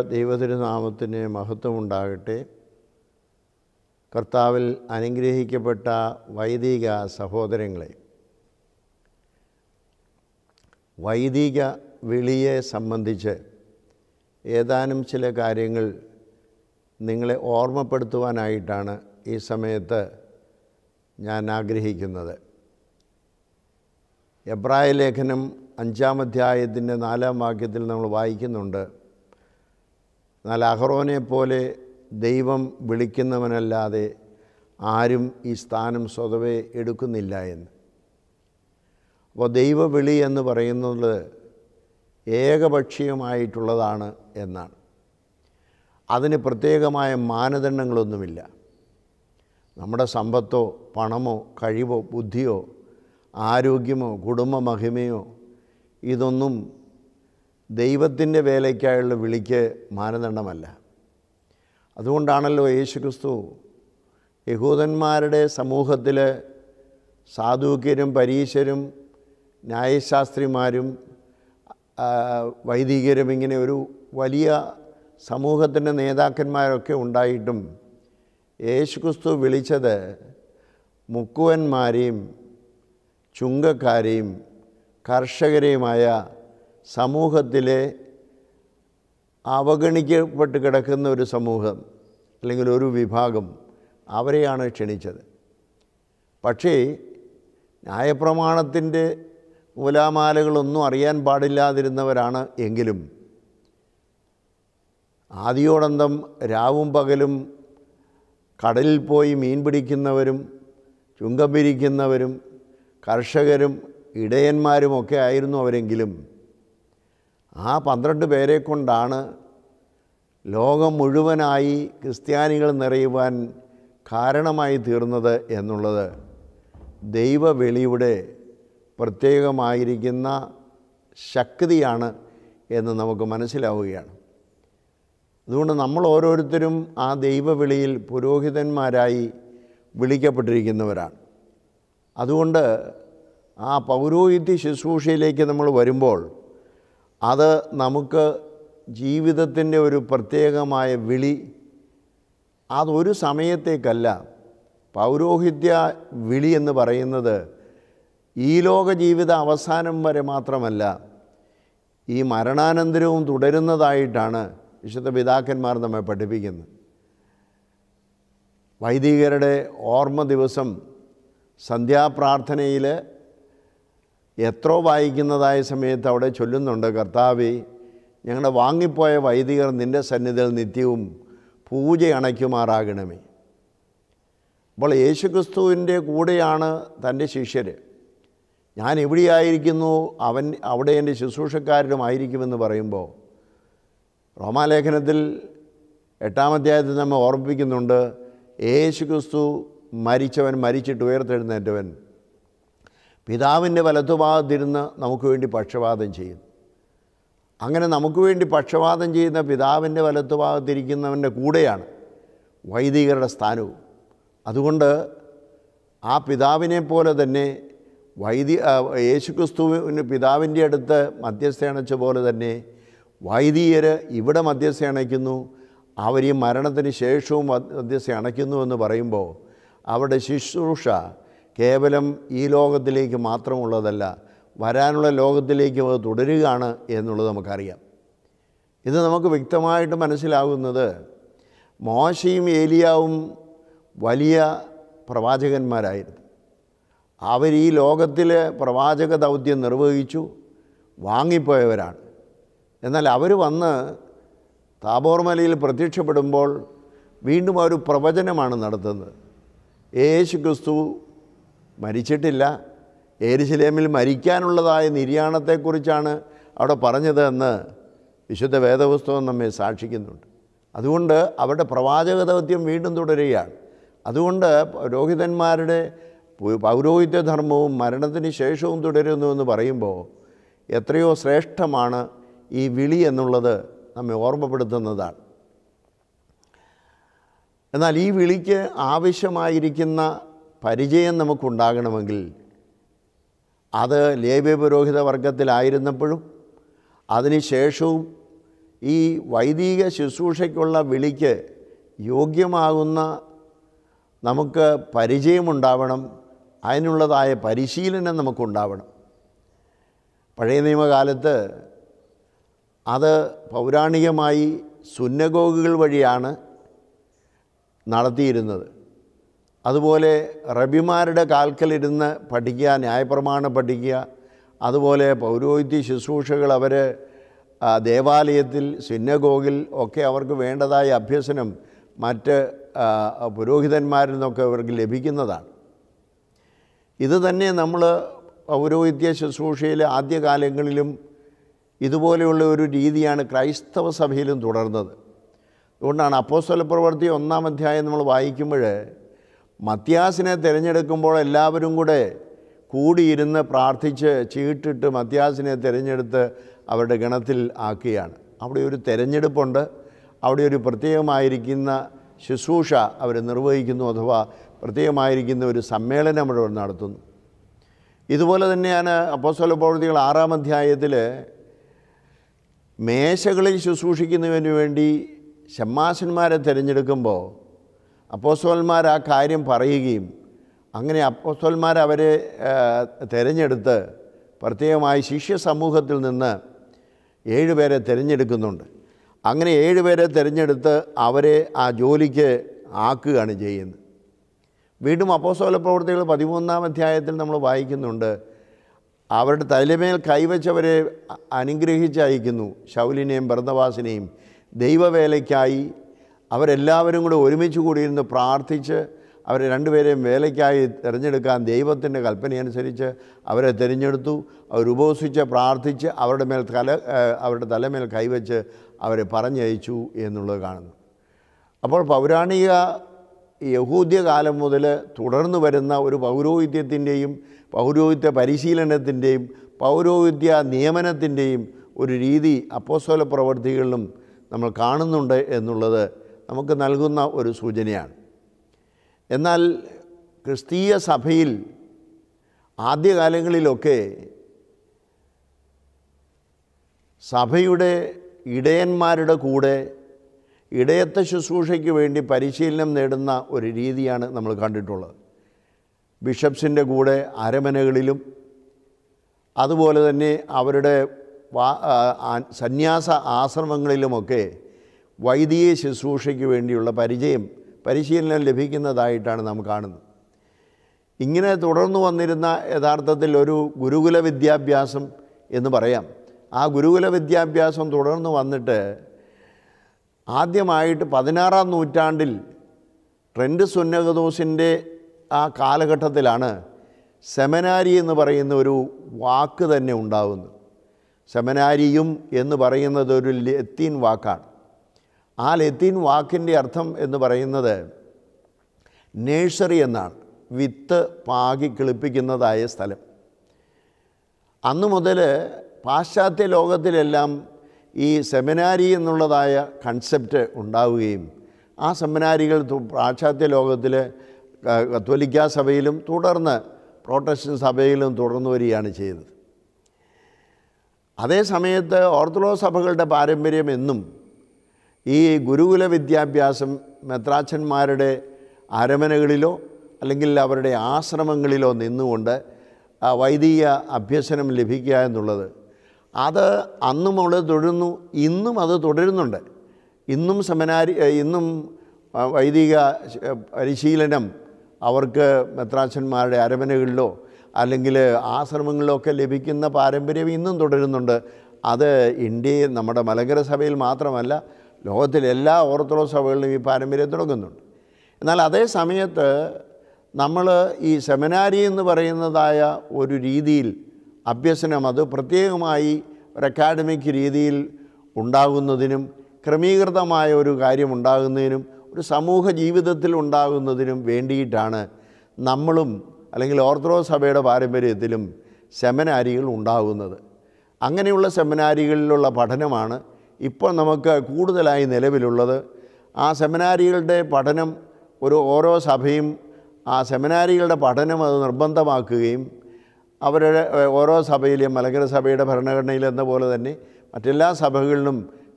ദൈവതിരുനാമത്തിന് മഹത്വമുണ്ടാകട്ടെ കർത്താവിൽ അനുഗ്രഹിക്കപ്പെട്ട വൈദിക സഹോദരങ്ങളെ വൈദിക വിളിയെ സംബന്ധിച്ച് ഏതാനും ചില കാര്യങ്ങൾ നിങ്ങളെ ഓർമ്മപ്പെടുത്തുവാനായിട്ടാണ് ഈ സമയത്ത് ഞാൻ ആഗ്രഹിക്കുന്നത് എബ്രായ ലേഖനം അഞ്ചാം അധ്യായത്തിൻ്റെ നാലാം വാക്യത്തിൽ നമ്മൾ വായിക്കുന്നുണ്ട് എന്നാൽ അഹറോനെ പോലെ ദൈവം വിളിക്കുന്നവനല്ലാതെ ആരും ഈ സ്ഥാനം സ്വതവേ എടുക്കുന്നില്ല എന്ന് അപ്പോൾ ദൈവവിളി എന്ന് പറയുന്നത് ഏകപക്ഷീയമായിട്ടുള്ളതാണ് എന്നാണ് അതിന് പ്രത്യേകമായ മാനദണ്ഡങ്ങളൊന്നുമില്ല നമ്മുടെ സമ്പത്തോ പണമോ കഴിവോ ബുദ്ധിയോ ആരോഗ്യമോ കുടുംബ മഹിമയോ ഇതൊന്നും ദൈവത്തിൻ്റെ വേലയ്ക്കായുള്ള വിളിക്ക് മാനദണ്ഡമല്ല അതുകൊണ്ടാണല്ലോ യേശുക്രിസ്തു യഹൂദന്മാരുടെ സമൂഹത്തിൽ സാധുക്യരും പരീശരും ന്യായശാസ്ത്രിമാരും ആ, വൈദികരും ഇങ്ങനെ ഒരു വലിയ സമൂഹത്തിൻ്റെ നേതാക്കന്മാരൊക്കെ ഉണ്ടായിട്ടും യേശുക്രിസ്തു വിളിച്ചത് മുക്കുവന്മാരെയും ചുങ്കക്കാരെയും കർഷകരെയുമായ സമൂഹത്തിലെ അവഗണിക്കപ്പെട്ട് കിടക്കുന്ന ഒരു സമൂഹം അല്ലെങ്കിൽ ഒരു വിഭാഗം അവരെയാണ് ക്ഷണിച്ചത് പക്ഷേ ന്യായപ്രമാണത്തിൻ്റെ മൂലാമാലകളൊന്നും അറിയാൻ പാടില്ലാതിരുന്നവരാണ് എങ്കിലും ആദിയോടന്തം രാവും പകലും കടലിൽ പോയി മീൻ പിടിക്കുന്നവരും ചുങ്കം പിരിക്കുന്നവരും കർഷകരും ഇടയന്മാരുമൊക്കെ ആയിരുന്നു അവരെങ്കിലും ആ പന്ത്രണ്ട് പേരെ കൊണ്ടാണ് ലോകം മുഴുവനായി ക്രിസ്ത്യാനികൾ നിറയുവാൻ കാരണമായി തീർന്നത് എന്നുള്ളത് ദൈവവെളിയുടെ പ്രത്യേകമായിരിക്കുന്ന ശക്തിയാണ് എന്ന് നമുക്ക് മനസ്സിലാവുകയാണ് അതുകൊണ്ട് നമ്മൾ ഓരോരുത്തരും ആ ദൈവവിളിയിൽ പുരോഹിതന്മാരായി വിളിക്കപ്പെട്ടിരിക്കുന്നവരാണ് അതുകൊണ്ട് ആ പൗരോഹിത്യ ശുശ്രൂഷയിലേക്ക് നമ്മൾ വരുമ്പോൾ അത് നമുക്ക് ജീവിതത്തിൻ്റെ ഒരു പ്രത്യേകമായ വിളി അതൊരു സമയത്തേക്കല്ല പൗരോഹിത്യ വിളി എന്ന് പറയുന്നത് ഈ ലോക ജീവിത അവസാനം വരെ മാത്രമല്ല ഈ മരണാനന്തരവും തുടരുന്നതായിട്ടാണ് വിശുദ്ധ പിതാക്കന്മാർ നമ്മെ പഠിപ്പിക്കുന്നത് വൈദികരുടെ ഓർമ്മ ദിവസം സന്ധ്യാപ്രാർത്ഥനയിൽ എത്രോ വായിക്കുന്നതായ സമയത്ത് അവിടെ ചൊല്ലുന്നുണ്ട് കർത്താവെ ഞങ്ങളുടെ വാങ്ങിപ്പോയ വൈദികർ നിൻ്റെ സന്നിധിയിൽ നിത്യവും പൂജ അണയ്ക്കുമാറാകണമേ അപ്പോൾ യേശുക്രിസ്തുവിൻ്റെ കൂടെയാണ് തൻ്റെ ശിഷ്യർ ഞാൻ എവിടെയായിരിക്കുന്നു അവൻ അവിടെ എൻ്റെ ശുശ്രൂഷക്കാരനുമായിരിക്കുമെന്ന് പറയുമ്പോൾ റോമാലേഖനത്തിൽ എട്ടാം അധ്യായത്തിൽ നമ്മെ ഓർമ്മിപ്പിക്കുന്നുണ്ട് യേശുക്രിസ്തു മരിച്ചവൻ മരിച്ചിട്ട് ഉയർത്തെഴുന്നേറ്റവൻ പിതാവിൻ്റെ വലത്തുഭാഗത്തിരുന്ന് നമുക്ക് വേണ്ടി പക്ഷപാതം ചെയ്യും അങ്ങനെ നമുക്ക് വേണ്ടി പക്ഷപാതം ചെയ്യുന്ന പിതാവിൻ്റെ വലത്തുഭാഗത്തിരിക്കുന്നവൻ്റെ കൂടെയാണ് വൈദികരുടെ സ്ഥാനവും അതുകൊണ്ട് ആ പിതാവിനെ പോലെ തന്നെ വൈദി ആ, യേശുക്രിസ്തുവിന് പിതാവിൻ്റെ അടുത്ത് മധ്യസ്ഥ അണച്ച പോലെ തന്നെ വൈദികർ ഇവിടെ മധ്യസ്ഥ അണയ്ക്കുന്നു അവർ ഈ മരണത്തിന് ശേഷവും മധ്യസ്ഥ അണയ്ക്കുന്നു എന്ന് പറയുമ്പോൾ അവരുടെ ശുശ്രൂഷ കേവലം ഈ ലോകത്തിലേക്ക് മാത്രമുള്ളതല്ല വരാനുള്ള ലോകത്തിലേക്കും അത് തുടരുകയാണ് എന്നുള്ളത് നമുക്കറിയാം ഇത് നമുക്ക് വ്യക്തമായിട്ട് മനസ്സിലാകുന്നത് മോശയും ഏലിയാവും വലിയ പ്രവാചകന്മാരായിരുന്നു അവർ ഈ ലോകത്തിലെ പ്രവാചക ദൗത്യം നിർവഹിച്ചു വാങ്ങിപ്പോയവരാണ് എന്നാൽ അവർ വന്ന് താബോർ മലയിൽ പ്രത്യക്ഷപ്പെടുമ്പോൾ വീണ്ടും ഒരു പ്രവചനമാണ് നടത്തുന്നത് യേശു ക്രിസ്തു മരിച്ചിട്ടില്ല ഏരുശലേമിൽ മരിക്കാനുള്ളതായ നിര്യാണത്തെക്കുറിച്ചാണ് അവിടെ പറഞ്ഞത് എന്ന് വിശുദ്ധ വേദപുസ്തകം നമ്മെ സാക്ഷിക്കുന്നുണ്ട് അതുകൊണ്ട് അവരുടെ പ്രവാചക ദൗത്യം വീണ്ടും തുടരുകയാണ് അതുകൊണ്ട് പുരോഹിതന്മാരുടെ പു- പൗരോഹിത്യ ധർമ്മവും മരണത്തിന് ശേഷവും തുടരുന്നു എന്ന് പറയുമ്പോൾ എത്രയോ ശ്രേഷ്ഠമാണ് ഈ വിളി എന്നുള്ളത് നമ്മെ ഓർമ്മപ്പെടുത്തുന്നതാണ് എന്നാൽ ഈ വിളിക്ക് ആവശ്യമായിരിക്കുന്ന പരിചയം നമുക്കുണ്ടാകണമെങ്കിൽ അത് ലേബ്യ പുരോഹിത വർഗത്തിലായിരുന്നപ്പോഴും അതിനുശേഷവും ഈ വൈദിക ശുശ്രൂഷയ്ക്കുള്ള വിളിക്ക് യോഗ്യമാകുന്ന നമുക്ക് പരിചയമുണ്ടാവണം അതിനുള്ളതായ പരിശീലനം നമുക്കുണ്ടാവണം പഴയ നിയമകാലത്ത് അത് പൗരാണികമായി സുന്നഗോഗുകൾ വഴിയാണ് നടത്തിയിരുന്നത് അതുപോലെ റബിമാരുടെ കാൽക്കലിരുന്ന് പഠിക്കുക ന്യായപ്രമാണം പഠിക്കുക അതുപോലെ പൗരോഹിത്യ ശുശ്രൂഷകൾ അവർ ദേവാലയത്തിൽ സിന്നഗോഗിൽ ഒക്കെ അവർക്ക് വേണ്ടതായ അഭ്യസനം മറ്റ് ആ, പുരോഹിതന്മാരിൽ നിന്നൊക്കെ അവർക്ക് ലഭിക്കുന്നതാണ് ഇത് തന്നെ നമ്മൾ പൗരോഹിത്യ ശുശ്രൂഷയിലെ ആദ്യകാലങ്ങളിലും ഇതുപോലെയുള്ള ഒരു രീതിയാണ് ക്രൈസ്തവ സഭയിലും തുടർന്നത് അതുകൊണ്ടാണ് അപ്പോസ്തല പ്രവൃത്തി ഒന്നാം അധ്യായം നമ്മൾ വായിക്കുമ്പോൾ മത്യാസിനെ തിരഞ്ഞെടുക്കുമ്പോൾ എല്ലാവരും കൂടെ കൂടിയിരുന്ന് പ്രാർത്ഥിച്ച് ചീട്ടിട്ട് മത്യാസിനെ തിരഞ്ഞെടുത്ത് അവരുടെ ഗണത്തിൽ ആക്കുകയാണ് അവിടെ ഒരു തിരഞ്ഞെടുപ്പുണ്ട് അവിടെ ഒരു പ്രത്യേകമായിരിക്കുന്ന ശുശ്രൂഷ അവർ നിർവഹിക്കുന്നു അഥവാ പ്രത്യേകമായിരിക്കുന്ന ഒരു സമ്മേളനം അവിടെ നടത്തുന്നു ഇതുപോലെ തന്നെയാണ് അപ്പോസ്തല പ്രവൃത്തികൾ ആറാം അധ്യായത്തിൽ മേശകളിൽ ശുശ്രൂഷിക്കുന്നതിന് വേണ്ടി ഷമ്മാശന്മാരെ തിരഞ്ഞെടുക്കുമ്പോൾ അപ്പോസ്തോന്മാർ ആ കാര്യം പറയുകയും അങ്ങനെ അപ്പോസ്തോന്മാർ അവരെ ആ, തിരഞ്ഞെടുത്ത് പ്രത്യേകമായി ശിഷ്യ സമൂഹത്തിൽ നിന്ന് ഏഴുപേരെ തിരഞ്ഞെടുക്കുന്നുണ്ട് അങ്ങനെ ഏഴുപേരെ തിരഞ്ഞെടുത്ത് അവരെ ആ ജോലിക്ക് ആക്കുകയാണ് ചെയ്യുന്നത് വീണ്ടും അപ്പോസ്തല പ്രവൃത്തികൾ പതിമൂന്നാം അധ്യായത്തിൽ നമ്മൾ വായിക്കുന്നുണ്ട് അവരുടെ തലമേൽ കൈവച്ചവരെ അ- അനുഗ്രഹിച്ചയക്കുന്നു ശൗലിനെയും ഭർണവാസിനെയും ദൈവവേലയ്ക്കായി അവരെല്ലാവരും കൂടെ ഒരുമിച്ച് കൂടിയിരുന്ന് പ്രാർത്ഥിച്ച് അവരെ രണ്ടുപേരെയും വേലയ്ക്കായി തിരഞ്ഞെടുക്കാൻ ദൈവത്തിൻ്റെ കൽപ്പനയനുസരിച്ച് അവരെ തിരഞ്ഞെടുത്തു അവർ ഉപവസിച്ച് പ്രാർത്ഥിച്ച് അവരുടെ മേൽ തല ഏഹ് അവരുടെ തലമേൽ കൈവച്ച് അവരെ പറഞ്ഞയച്ചു എന്നുള്ളത് കാണുന്നു അപ്പോൾ പൗരാണിക യഹൂദ്യ കാലം മുതൽ തുടർന്നു വരുന്ന ഒരു പൗരോഹിത്യത്തിൻ്റെയും പൗരോഹിത്യ പരിശീലനത്തിൻ്റെയും പൗരോഹിത്യ നിയമനത്തിൻ്റെയും ഒരു രീതി അപ്പോസ്തല പ്രവർത്തികളിലും നമ്മൾ കാണുന്നുണ്ട് എന്നുള്ളത് നമുക്ക് നൽകുന്ന ഒരു സൂചനയാണ് എന്നാൽ ക്രിസ്തീയ സഭയിൽ ആദ്യകാലങ്ങളിലൊക്കെ സഭയുടെ ഇടയന്മാരുടെ കൂടെ ഇടയത്ത ശുശ്രൂഷയ്ക്ക് വേണ്ടി പരിശീലനം നേടുന്ന ഒരു രീതിയാണ് നമ്മൾ കണ്ടിട്ടുള്ളത് ബിഷപ്സിൻ്റെ കൂടെ അരമനകളിലും അതുപോലെ തന്നെ അവരുടെ വാ- ആ, ആ- സന്യാസ ആശ്രമങ്ങളിലുമൊക്കെ വൈദിക ശുശ്രൂഷയ്ക്ക് വേണ്ടിയുള്ള പരിചയം പരിശീലനം ലഭിക്കുന്നതായിട്ടാണ് നാം കാണുന്നത് ഇങ്ങനെ തുടർന്നു വന്നിരുന്ന യഥാർത്ഥത്തിൽ ഒരു ഗുരുകുല വിദ്യാഭ്യാസം എന്ന് പറയാം ആ ഗുരുകുല വിദ്യാഭ്യാസം തുടർന്ന് വന്നിട്ട് ആദ്യമായിട്ട് പതിനാറാം നൂറ്റാണ്ടിൽ ട്രെൻഡ് സുന്നകദോസിൻ്റെ ആ കാലഘട്ടത്തിലാണ് സെമനാരി എന്ന് പറയുന്ന ഒരു വാക്ക് തന്നെ ഉണ്ടാകുന്നത് സെമനാരിയും എന്ന് പറയുന്നത് ഒരു ലത്തീൻ വാക്കാണ് ആ ലത്തീൻ വാക്കിൻ്റെ അർത്ഥം എന്ന് പറയുന്നത് നേഴ്സറി എന്നാണ് വിത്ത് പാകി കിളിപ്പിക്കുന്നതായ സ്ഥലം അന്നു മുതൽ പാശ്ചാത്യ ലോകത്തിലെല്ലാം ഈ സെമിനാരി എന്നുള്ളതായ കൺസെപ്റ്റ് ഉണ്ടാവുകയും ആ സെമിനാരികൾ തു- പാശ്ചാത്യ ലോകത്തിൽ ക- കത്തോലിക്ക സഭയിലും തുടർന്ന് പ്രോട്ടസ്റ്റന്റ് സഭയിലും തുടർന്നു വരികയാണ് ചെയ്തത് അതേ സമയത്ത് ഓർത്തഡോക്സ് സഭകളുടെ പാരമ്പര്യം എന്നും ഈ ഗുരുകുല വിദ്യാഭ്യാസം മെത്രാച്ചന്മാരുടെ അരമനകളിലോ അല്ലെങ്കിൽ അവരുടെ ആശ്രമങ്ങളിലോ നിന്നുകൊണ്ട് ആ വൈദിക അഭ്യസനം ലഭിക്കുക എന്നുള്ളത് അത് അന്നും അവിടെ തുടരുന്നു ഇന്നും അത് തുടരുന്നുണ്ട് ഇന്നും സെമിനാരി ഏ, ഇന്നും ആ, വൈദിക ശ- പരിശീലനം അവർക്ക് മെത്രാച്ചന്മാരുടെ അരമനകളിലോ അല്ലെങ്കിൽ ആശ്രമങ്ങളിലോ ഒക്കെ ലഭിക്കുന്ന പാരമ്പര്യം ഇന്നും തുടരുന്നുണ്ട് അത് ഇന്ത്യയിൽ നമ്മുടെ മലങ്കര സഭയിൽ മാത്രമല്ല ലോകത്തിലെ എല്ലാ ഓർത്തഡോക്സ് സഭകളിലും ഈ പാരമ്പര്യം തുടങ്ങുന്നുണ്ട് എന്നാൽ അതേ സമയത്ത് നമ്മൾ ഈ സെമിനാരി എന്ന് പറയുന്നതായ ഒരു രീതിയിൽ അഭ്യസനം അത് പ്രത്യേകമായി ഒരു അക്കാഡമിക് രീതിയിൽ ഉണ്ടാകുന്നതിനും ക്രമീകൃതമായ ഒരു കാര്യം ഉണ്ടാകുന്നതിനും ഒരു സമൂഹ ജീവിതത്തിൽ ഉണ്ടാകുന്നതിനും വേണ്ടിയിട്ടാണ് നമ്മളും അല്ലെങ്കിൽ ഓർത്തഡോക്സ് സഭയുടെ പാരമ്പര്യത്തിലും സെമിനാരികൾ ഉണ്ടാകുന്നത് അങ്ങനെയുള്ള സെമിനാരികളിലുള്ള പഠനമാണ് ഇപ്പോൾ നമുക്ക് കൂടുതലായി നിലവിലുള്ളത് ആ സെമിനാരികളുടെ പഠനം ഒരു ഓരോ സഭയും ആ സെമിനാരികളുടെ പഠനം അത് നിർബന്ധമാക്കുകയും അവരുടെ ഏഹ്, ഓരോ സഭയിലെയും മലങ്കര സഭയുടെ ഭരണഘടനയിൽ എന്ന പോലെ തന്നെ മറ്റെല്ലാ സഭകളിലും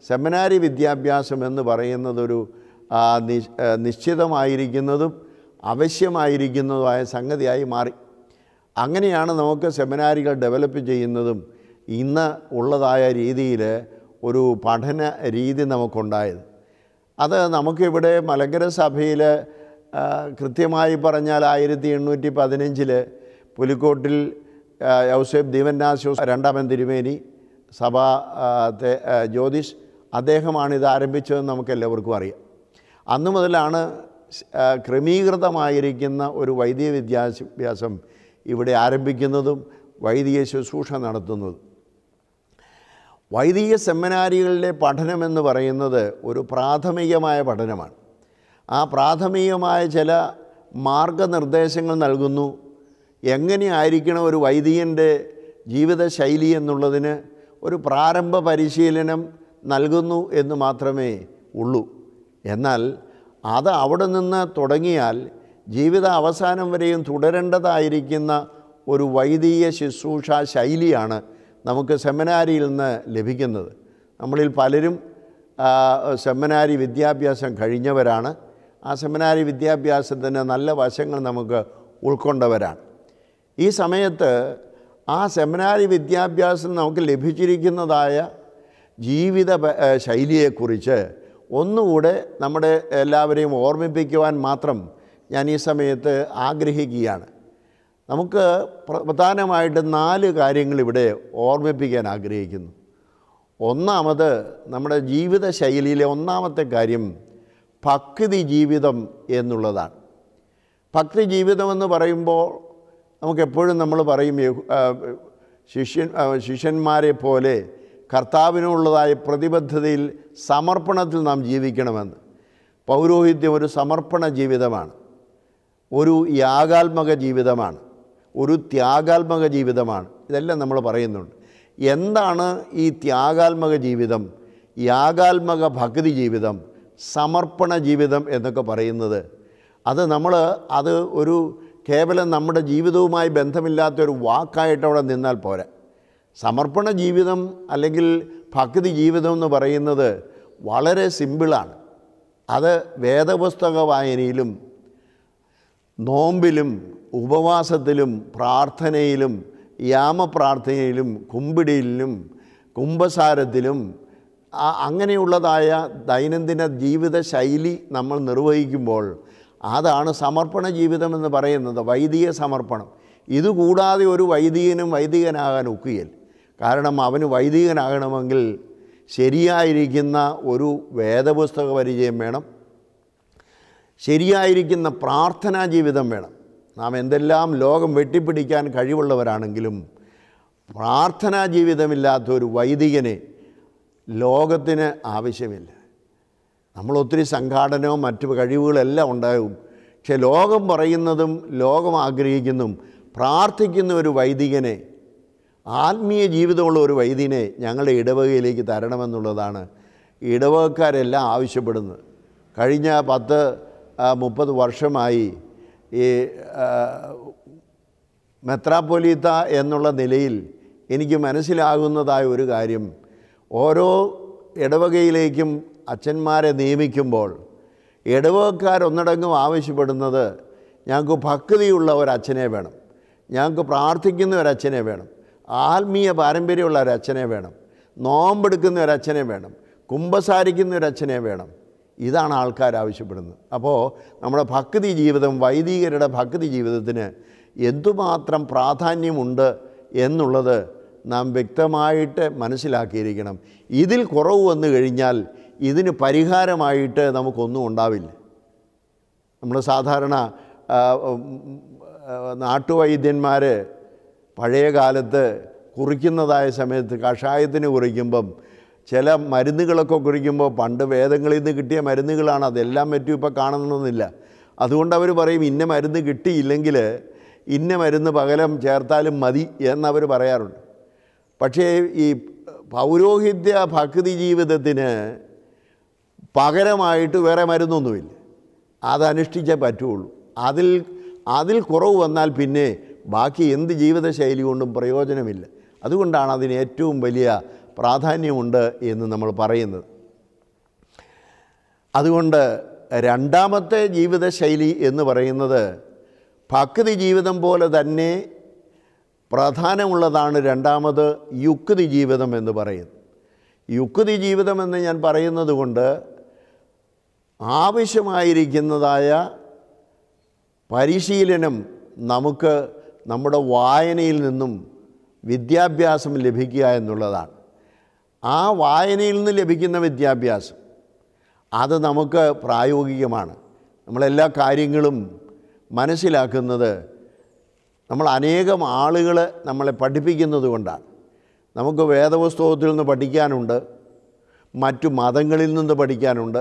സെമിനാരി വിദ്യാഭ്യാസം എന്ന് പറയുന്നതൊരു ആ, നി- ആ, നിശ്ചിതമായിരിക്കുന്നതും ആവശ്യമായിരിക്കുന്നതുമായ സംഗതിയായി മാറി അങ്ങനെയാണ് നമുക്ക് സെമിനാരികൾ ഡെവലപ്പ് ചെയ്യുന്നതും ഇന്ന് ഉള്ളതായ രീതിയിൽ ഒരു പഠന രീതി നമുക്കുണ്ടായത് അത് നമുക്കിവിടെ മലങ്കര സഭയിൽ ആ, കൃത്യമായി പറഞ്ഞാൽ ആയിരത്തി എണ്ണൂറ്റി പതിനഞ്ചിൽ പുലിക്കോട്ടിൽ ആ, യൗസേഫ് ദീവന്നാശോസ് രണ്ടാമൻ തിരുമേനി സഭ ആ, തെ- ആ, ജ്യോതിഷ് അദ്ദേഹമാണ് ഇത് ആരംഭിച്ചതെന്ന് നമുക്ക് എല്ലാവർക്കും അറിയാം അന്ന് മുതലാണ് സ്- ആ, ക്രമീകൃതമായിരിക്കുന്ന ഒരു വൈദിക വിദ്യാഭ്യാസം ഇവിടെ ആരംഭിക്കുന്നതും വൈദിക ശുശ്രൂഷ നടത്തുന്നതും വൈദിക സെമിനാരികളിലെ പഠനമെന്ന് പറയുന്നത് ഒരു പ്രാഥമികമായ പഠനമാണ് ആ പ്രാഥമികമായ ചില മാർഗനിർദ്ദേശങ്ങൾ നൽകുന്നു എങ്ങനെയായിരിക്കണം ഒരു വൈദികൻ്റെ ജീവിതശൈലി എന്നുള്ളതിന് ഒരു പ്രാരംഭ പരിശീലനം നൽകുന്നു എന്ന് മാത്രമേ ഉള്ളൂ എന്നാൽ അത് അവിടെ നിന്ന് തുടങ്ങിയാൽ ജീവിത അവസാനം വരെയും തുടരേണ്ടതായിരിക്കുന്ന ഒരു വൈദിക ശുശ്രൂഷ ശൈലിയാണ് നമുക്ക് സെമിനാരിയിൽ നിന്ന് ലഭിക്കുന്നത് നമ്മളിൽ പലരും ആ, സെമിനാരി വിദ്യാഭ്യാസം കഴിഞ്ഞവരാണ് ആ സെമിനാരി വിദ്യാഭ്യാസത്തിന് നല്ല വശങ്ങൾ നമുക്ക് ഉൾക്കൊണ്ടവരാണ് ഈ സമയത്ത് ആ സെമിനാരി വിദ്യാഭ്യാസം നമുക്ക് ലഭിച്ചിരിക്കുന്നതായ ജീവിത പ- ഏ, ശൈലിയെക്കുറിച്ച് ഒന്നുകൂടെ നമ്മുടെ എല്ലാവരെയും ഓർമ്മിപ്പിക്കുവാൻ മാത്രം ഞാൻ ഈ സമയത്ത് ആഗ്രഹിക്കുകയാണ് നമുക്ക് പ്ര- പ്രധാനമായിട്ട് നാല് കാര്യങ്ങൾ ഇവിടെ ഓർമ്മിപ്പിക്കാൻ ആഗ്രഹിക്കുന്നു ഒന്നാമത് നമ്മുടെ ജീവിത ശൈലിയിലെ ഒന്നാമത്തെ കാര്യം ഭക്തി ജീവിതം എന്നുള്ളതാണ് ഭക്തി ജീവിതം എന്ന് പറയുമ്പോൾ നമുക്കെപ്പോഴും നമ്മൾ പറയും യഹു- ആ, ശിഷ്യൻ ആ, ശിഷ്യന്മാരെ പോലെ കർത്താവിനുള്ളതായ പ്രതിബദ്ധതയിൽ സമർപ്പണത്തിൽ നാം ജീവിക്കണമെന്ന് പൗരോഹിത്യം ഒരു സമർപ്പണ ജീവിതമാണ് ഒരു യാഗാത്മക ജീവിതമാണ് ഒരു ത്യാഗാത്മക ജീവിതമാണ് ഇതെല്ലാം നമ്മൾ പറയുന്നുണ്ട് എന്താണ് ഈ ത്യാഗാത്മക ജീവിതം യാഗാത്മക ഭക്തി ജീവിതം സമർപ്പണ ജീവിതം എന്നൊക്കെ പറയുന്നത് അത് നമ്മൾ അത് ഒരു കേവലം നമ്മുടെ ജീവിതവുമായി ബന്ധമില്ലാത്ത ഒരു വാക്കായിട്ട് അവിടെ നിന്നാൽ പോരാ സമർപ്പണ ജീവിതം അല്ലെങ്കിൽ ഭക്തി ജീവിതം എന്ന് പറയുന്നത് വളരെ സിമ്പിളാണ് അത് വേദപുസ്തക വായനയിലും നോമ്പിലും ഉപവാസത്തിലും പ്രാർത്ഥനയിലും യാമപ്രാർത്ഥനയിലും കുമ്പിടിയിലും കുംഭസാരത്തിലും ആ- അങ്ങനെയുള്ളതായ ദൈനംദിന ജീവിത ശൈലി നമ്മൾ നിർവഹിക്കുമ്പോൾ അതാണ് സമർപ്പണ ജീവിതം എന്ന് പറയുന്നത് വൈദിക സമർപ്പണം ഇതുകൂടാതെ ഒരു വൈദികനും വൈദികനാകാൻ ഒക്കുകയില്ല കാരണം അവന് വൈദികനാകണമെങ്കിൽ ശരിയായിരിക്കുന്ന ഒരു വേദപുസ്തക പരിചയം വേണം ശരിയായിരിക്കുന്ന പ്രാർത്ഥനാ ജീവിതം വേണം നാം എന്തെല്ലാം ലോകം വെട്ടിപ്പിടിക്കാൻ കഴിവുള്ളവരാണെങ്കിലും പ്രാർത്ഥനാ ജീവിതമില്ലാത്ത ഒരു വൈദികനെ ലോകത്തിന് ആവശ്യമില്ല നമ്മൾ ഒത്തിരി സംഘാടനവും മറ്റു കഴിവുകളെല്ലാം ഉണ്ടാകും പക്ഷെ ലോകം പറയുന്നതും ലോകം ആഗ്രഹിക്കുന്നതും പ്രാർത്ഥിക്കുന്ന ഒരു വൈദികനെ ആത്മീയ ജീവിതമുള്ള ഒരു വൈദികനെ ഞങ്ങളുടെ ഇടവകയിലേക്ക് തരണമെന്നുള്ളതാണ് ഇടവകക്കാരെല്ലാം ആവശ്യപ്പെടുന്നത് കഴിഞ്ഞ പത്ത് ആ, മുപ്പത് വർഷമായി ഈ ആ, മെത്രാപ്പൊലീത്ത എന്നുള്ള നിലയിൽ എനിക്ക് മനസ്സിലാകുന്നതായ ഒരു കാര്യം ഓരോ ഇടവകയിലേക്കും അച്ഛന്മാരെ നിയമിക്കുമ്പോൾ ഇടവകക്കാരൊന്നടങ്കം ആവശ്യപ്പെടുന്നത് ഞങ്ങൾക്ക് ഭക്തിയുള്ള ഒരച്ഛനെ വേണം ഞങ്ങൾക്ക് പ്രാർത്ഥിക്കുന്ന ഒരച്ഛനെ വേണം ആത്മീയ പാരമ്പര്യമുള്ള ഒരച്ഛനെ വേണം നോമ്പെടുക്കുന്ന ഒരച്ഛനെ വേണം കുമ്പസാരിക്കുന്ന ഒരച്ഛനെ വേണം ഇതാണ് ആൾക്കാർ ആവശ്യപ്പെടുന്നത് അപ്പോൾ നമ്മുടെ ഭക്തി ജീവിതം വൈദികരുടെ ഭക്തി ജീവിതത്തിന് എന്തുമാത്രം പ്രാധാന്യമുണ്ട് എന്നുള്ളത് നാം വ്യക്തമായിട്ട് മനസ്സിലാക്കിയിരിക്കണം ഇതിൽ കുറവ് വന്നു കഴിഞ്ഞാൽ ഇതിന് പരിഹാരമായിട്ട് നമുക്കൊന്നും ഉണ്ടാവില്ല നമ്മൾ സാധാരണ ആ, ഉം, ആ, നാട്ടുവൈദ്യന്മാർ പഴയ കാലത്ത് കുറിക്കുന്നതായ സമയത്ത് കഷായത്തിന് കുറിക്കുമ്പം ചില മരുന്നുകളൊക്കെ കുറിക്കുമ്പോൾ പണ്ട് വേദങ്ങളിൽ നിന്ന് കിട്ടിയ മരുന്നുകളാണ് അതെല്ലാം പറ്റും ഇപ്പോൾ കാണണമെന്നില്ല അതുകൊണ്ട് അവർ പറയും ഇന്ന മരുന്ന് കിട്ടിയില്ലെങ്കിൽ ഇന്ന മരുന്ന് പകരം ചേർത്താലും മതി എന്നവർ പറയാറുണ്ട് പക്ഷേ ഈ പൗരോഹിത്യ ഭക്തി ജീവിതത്തിന് പകരമായിട്ട് വേറെ മരുന്നൊന്നുമില്ല അതനുഷ്ഠിച്ചേ പറ്റുള്ളൂ അതിൽ അതിൽ കുറവ് വന്നാൽ പിന്നെ ബാക്കി എന്ത് ജീവിതശൈലി കൊണ്ടും പ്രയോജനമില്ല അതുകൊണ്ടാണ് അതിന് ഏറ്റവും വലിയ പ്രാധാന്യമുണ്ട് എന്ന് നമ്മൾ പറയുന്നത് അതുകൊണ്ട് രണ്ടാമത്തെ ജീവിതശൈലി എന്ന് പറയുന്നത് ഭക്തി ജീവിതം പോലെ തന്നെ പ്രാധാന്യമുള്ളതാണ് രണ്ടാമത് യുക്തി ജീവിതം എന്ന് പറയുന്നത് യുക്തി ജീവിതം എന്ന് ഞാൻ പറയുന്നത് കൊണ്ട് ആവശ്യമായിരിക്കുന്നതായ പരിശീലനം നമുക്ക് നമ്മുടെ വായനയിൽ നിന്നും വിദ്യാഭ്യാസം ലഭിക്കുക എന്നുള്ളതാണ് ആ വായനയിൽ നിന്ന് ലഭിക്കുന്ന വിദ്യാഭ്യാസം അത് നമുക്ക് പ്രായോഗികമാണ് നമ്മളെല്ലാ കാര്യങ്ങളും മനസ്സിലാക്കുന്നത് നമ്മൾ അനേകം ആളുകൾ നമ്മളെ പഠിപ്പിക്കുന്നത് കൊണ്ടാണ് നമുക്ക് വേദപുസ്തകത്തിൽ നിന്ന് പഠിക്കാനുണ്ട് മറ്റു മതങ്ങളിൽ നിന്ന് പഠിക്കാനുണ്ട്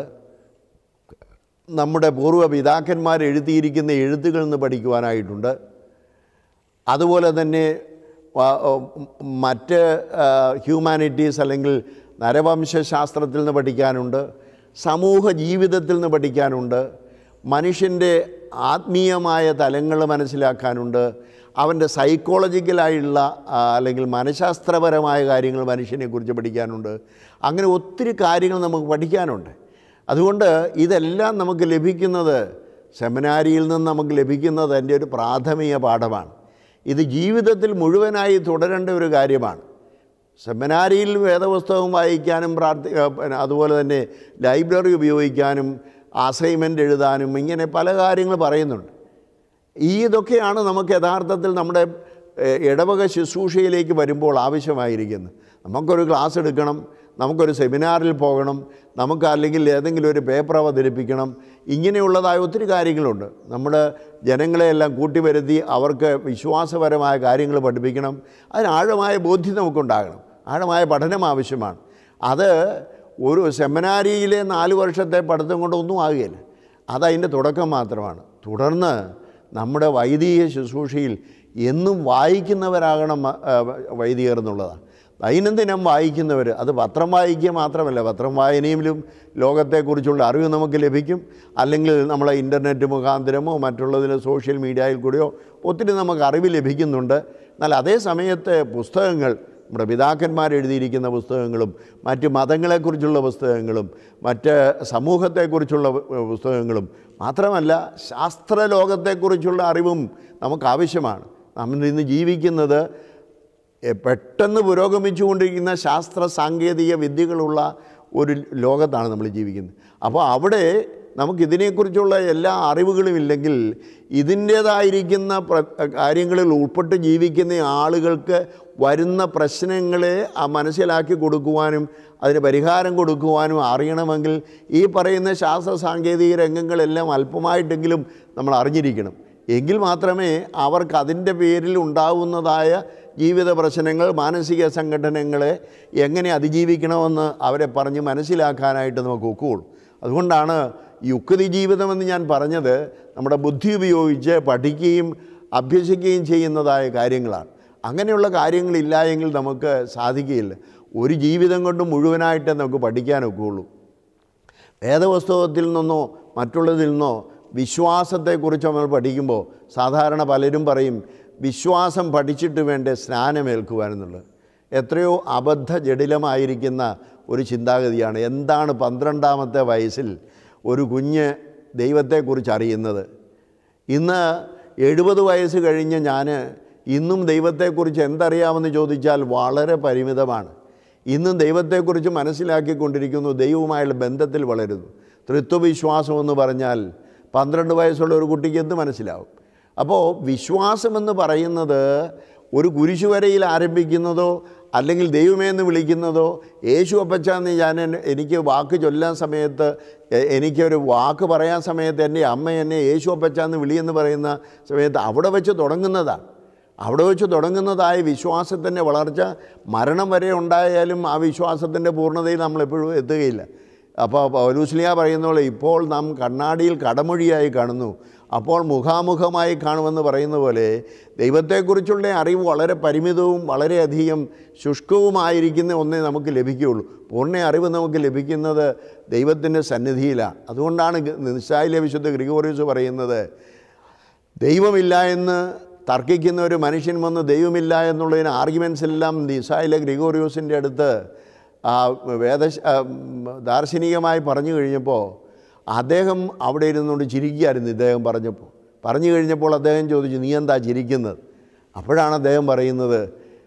നമ്മുടെ പൂർവ്വ പിതാക്കന്മാർ എഴുതിയിരിക്കുന്ന എഴുത്തുകളിൽ നിന്ന് പഠിക്കുവാനായിട്ടുണ്ട് അതുപോലെ തന്നെ വ- ഉം, മറ്റ് ഹ്യൂമാനിറ്റീസ് അല്ലെങ്കിൽ നരവംശാസ്ത്രത്തിൽ നിന്ന് പഠിക്കാനുണ്ട് സമൂഹ ജീവിതത്തിൽ നിന്ന് പഠിക്കാനുണ്ട് മനുഷ്യൻ്റെ ആത്മീയമായ തലങ്ങൾ മനസ്സിലാക്കാനുണ്ട് അവൻ്റെ സൈക്കോളജിക്കലായുള്ള ആ, അല്ലെങ്കിൽ മനഃശാസ്ത്രപരമായ കാര്യങ്ങൾ മനുഷ്യനെക്കുറിച്ച് പഠിക്കാനുണ്ട് അങ്ങനെ ഒത്തിരി കാര്യങ്ങൾ നമുക്ക് പഠിക്കാനുണ്ട് അതുകൊണ്ട് ഇതെല്ലാം നമുക്ക് ലഭിക്കുന്നത് സെമിനാരിയിൽ നിന്ന് നമുക്ക് ലഭിക്കുന്നത് എൻ്റെ ഒരു പ്രാഥമിക പാഠമാണ് ഇത് ജീവിതത്തിൽ മുഴുവനായി തുടരേണ്ട ഒരു കാര്യമാണ് സെമിനാരിയിൽ വേദപുസ്തകം വായിക്കാനും പ്രാർത്ഥി ആ, പിന്നെ അതുപോലെ തന്നെ ലൈബ്രറി ഉപയോഗിക്കാനും അസൈൻമെൻ്റ് എഴുതാനും ഇങ്ങനെ പല കാര്യങ്ങൾ പറയുന്നുണ്ട് ഈ ഇതൊക്കെയാണ് നമുക്ക് യഥാർത്ഥത്തിൽ നമ്മുടെ ഏഹ്, ഇടവക ശുശ്രൂഷയിലേക്ക് വരുമ്പോൾ ആവശ്യമായിരിക്കുന്നത് നമുക്കൊരു ക്ലാസ് എടുക്കണം നമുക്കൊരു സെമിനാറിൽ പോകണം നമുക്ക് അല്ലെങ്കിൽ ഏതെങ്കിലും ഒരു പേപ്പർ അവതരിപ്പിക്കണം ഇങ്ങനെയുള്ളതായ ഒത്തിരി കാര്യങ്ങളുണ്ട് നമ്മുടെ ജനങ്ങളെയെല്ലാം കൂട്ടിവരുത്തി അവർക്ക് വിശ്വാസപരമായ കാര്യങ്ങൾ പഠിപ്പിക്കണം അതിന് ആഴമായ ബോധ്യം നമുക്കുണ്ടാകണം ആഴമായ പഠനം ആവശ്യമാണ് അത് ഒരു സെമിനാരിയിലെ നാല് വർഷത്തെ പഠിത്തം കൊണ്ടൊന്നും ആകുകയില്ല അതതിൻ്റെ തുടക്കം മാത്രമാണ് തുടർന്ന് നമ്മുടെ വൈദിക ശുശ്രൂഷയിൽ എന്നും വായിക്കുന്നവരാകണം ആ, വൈദികർ എന്നുള്ളതാണ് ദൈനംദിനം വായിക്കുന്നവർ അത് പത്രം വായിക്കുക മാത്രമല്ല പത്രം വായനയിലും ലോകത്തെക്കുറിച്ചുള്ള അറിവ് നമുക്ക് ലഭിക്കും അല്ലെങ്കിൽ നമ്മളെ ഇൻ്റർനെറ്റ് മുഖാന്തരമോ മറ്റുള്ളതിൽ സോഷ്യൽ മീഡിയയിൽ കൂടെയോ ഒത്തിരി നമുക്ക് അറിവ് ലഭിക്കുന്നുണ്ട് എന്നാൽ അതേ സമയത്ത് പുസ്തകങ്ങൾ നമ്മുടെ പിതാക്കന്മാർ എഴുതിയിരിക്കുന്ന പുസ്തകങ്ങളും മറ്റ് മതങ്ങളെക്കുറിച്ചുള്ള പുസ്തകങ്ങളും മറ്റ് സമൂഹത്തെക്കുറിച്ചുള്ള പു- പുസ്തകങ്ങളും മാത്രമല്ല ശാസ്ത്രലോകത്തെക്കുറിച്ചുള്ള അറിവും നമുക്ക് ആവശ്യമാണ് നമ്മൾ ഇന്ന് ജീവിക്കുന്നത് എ, പെട്ടെന്ന് പുരോഗമിച്ചുകൊണ്ടിരിക്കുന്ന ശാസ്ത്ര സാങ്കേതിക വിദ്യകളുള്ള ഒരു ലോകത്താണ് നമ്മൾ ജീവിക്കുന്നത് അപ്പോൾ അവിടെ നമുക്കിതിനെക്കുറിച്ചുള്ള എല്ലാ അറിവുകളും ഇല്ലെങ്കിൽ ഇതിൻ്റേതായിരിക്കുന്ന പ്ര കാര്യങ്ങളിൽ ഉൾപ്പെട്ട് ജീവിക്കുന്ന ആളുകൾക്ക് വരുന്ന പ്രശ്നങ്ങളെ ആ മനസ്സിലാക്കി കൊടുക്കുവാനും അതിന് പരിഹാരം കൊടുക്കുവാനും അറിയണമെങ്കിൽ ഈ പറയുന്ന ശാസ്ത്ര സാങ്കേതിക രംഗങ്ങളെല്ലാം അല്പമായിട്ടെങ്കിലും നമ്മൾ അറിഞ്ഞിരിക്കണം എങ്കിൽ മാത്രമേ അവർക്ക് അതിൻ്റെ പേരിൽ ഉണ്ടാവുന്നതായ ജീവിത പ്രശ്നങ്ങൾ മാനസിക സംഘടനകളെ എങ്ങനെ അതിജീവിക്കണമെന്ന് അവരെ പറഞ്ഞ് മനസ്സിലാക്കാനായിട്ട് നമുക്ക് ഒക്കുള്ളൂ അതുകൊണ്ടാണ് യുക്തി ജീവിതമെന്ന് ഞാൻ പറഞ്ഞത് നമ്മുടെ ബുദ്ധി ഉപയോഗിച്ച് പഠിക്കുകയും അഭ്യസിക്കുകയും ചെയ്യുന്നതായ കാര്യങ്ങളാണ് അങ്ങനെയുള്ള കാര്യങ്ങളില്ല എങ്കിൽ നമുക്ക് സാധിക്കുകയില്ല ഒരു ജീവിതം കൊണ്ട് മുഴുവനായിട്ട് നമുക്ക് പഠിക്കാനൊക്കെയുള്ളൂ വേദപുസ്തകത്തിൽ നിന്നോ മറ്റുള്ളതിൽ നിന്നോ വിശ്വാസത്തെക്കുറിച്ച് നമ്മൾ പഠിക്കുമ്പോൾ സാധാരണ പലരും പറയും വിശ്വാസം പഠിച്ചിട്ട് വേണ്ടേ സ്നാനമേൽക്കുവാനെന്നുള്ളത് എത്രയോ അബദ്ധ ജടിലമായിരിക്കുന്ന ഒരു ചിന്താഗതിയാണ് എന്താണ് പന്ത്രണ്ടാമത്തെ വയസ്സിൽ ഒരു കുഞ്ഞ് ദൈവത്തെക്കുറിച്ച് അറിയുന്നത് ഇന്ന് എഴുപത് വയസ്സ് കഴിഞ്ഞ് ഞാൻ ഇന്നും ദൈവത്തെക്കുറിച്ച് എന്തറിയാമെന്ന് ചോദിച്ചാൽ വളരെ പരിമിതമാണ് ഇന്നും ദൈവത്തെക്കുറിച്ച് മനസ്സിലാക്കിക്കൊണ്ടിരിക്കുന്നു ദൈവവുമായുള്ള ബന്ധത്തിൽ വളരുന്നു തൃത്വവിശ്വാസം എന്ന് പറഞ്ഞാൽ പന്ത്രണ്ട് വയസ്സുള്ള ഒരു കുട്ടിക്ക് എന്ത് മനസ്സിലാവും അപ്പോൾ വിശ്വാസമെന്ന് പറയുന്നത് ഒരു കുരിശുവരയിൽ ആരംഭിക്കുന്നതോ അല്ലെങ്കിൽ ദൈവമേ എന്ന് വിളിക്കുന്നതോ യേശു അപ്പച്ചാന്ന് ഞാൻ എന്നെ- എനിക്ക് വാക്ക് ചൊല്ലാൻ സമയത്ത് എ- എനിക്കൊരു വാക്ക് പറയാൻ സമയത്ത് എൻ്റെ അമ്മ എന്നെ യേശു അപ്പച്ചാന്ന് വിളിയെന്ന് പറയുന്ന സമയത്ത് അവിടെ വെച്ച് തുടങ്ങുന്നതാണ് അവിടെ വെച്ച് തുടങ്ങുന്നതായ വിശ്വാസത്തിൻ്റെ വളർച്ച മരണം വരെ ഉണ്ടായാലും ആ വിശ്വാസത്തിൻ്റെ പൂർണ്ണതയിൽ നമ്മളെപ്പോഴും എത്തുകയില്ല അപ്പോൾ പൗലൂസ്ലിയ പറയുന്ന പോലെ ഇപ്പോൾ നാം കണ്ണാടിയിൽ കടമൊഴിയായി കാണുന്നു അപ്പോൾ മുഖാമുഖമായി കാണുമെന്ന് പറയുന്ന പോലെ ദൈവത്തെക്കുറിച്ചുള്ള അറിവ് വളരെ പരിമിതവും വളരെയധികം ശുഷ്കവുമായിരിക്കുന്ന ഒന്നേ നമുക്ക് ലഭിക്കുകയുള്ളൂ പൂർണ്ണ അറിവ് നമുക്ക് ലഭിക്കുന്നത് ദൈവത്തിൻ്റെ സന്നിധിയിലാണ് അതുകൊണ്ടാണ് നിസ്സായിലെ വിശുദ്ധ ഗ്രിഗോറിയസ് പറയുന്നത് ദൈവമില്ല എന്ന് തർക്കിക്കുന്ന ഒരു മനുഷ്യൻ വന്ന് ദൈവമില്ല എന്നുള്ളതിന് ആർഗ്യുമെൻസ് എല്ലാം നിസായിലെ ഗ്രിഗോറിയോസിൻ്റെ അടുത്ത് ആ വേദ ആ, ദാർശനികമായി പറഞ്ഞു കഴിഞ്ഞപ്പോൾ അദ്ദേഹം അവിടെ ഇരുന്നുകൊണ്ട് ചിരിക്കുകയായിരുന്നു ഇദ്ദേഹം പറഞ്ഞപ്പോൾ പറഞ്ഞു കഴിഞ്ഞപ്പോൾ അദ്ദേഹം ചോദിച്ചു നീ എന്താ ചിരിക്കുന്നത് അപ്പോഴാണ് അദ്ദേഹം പറയുന്നത്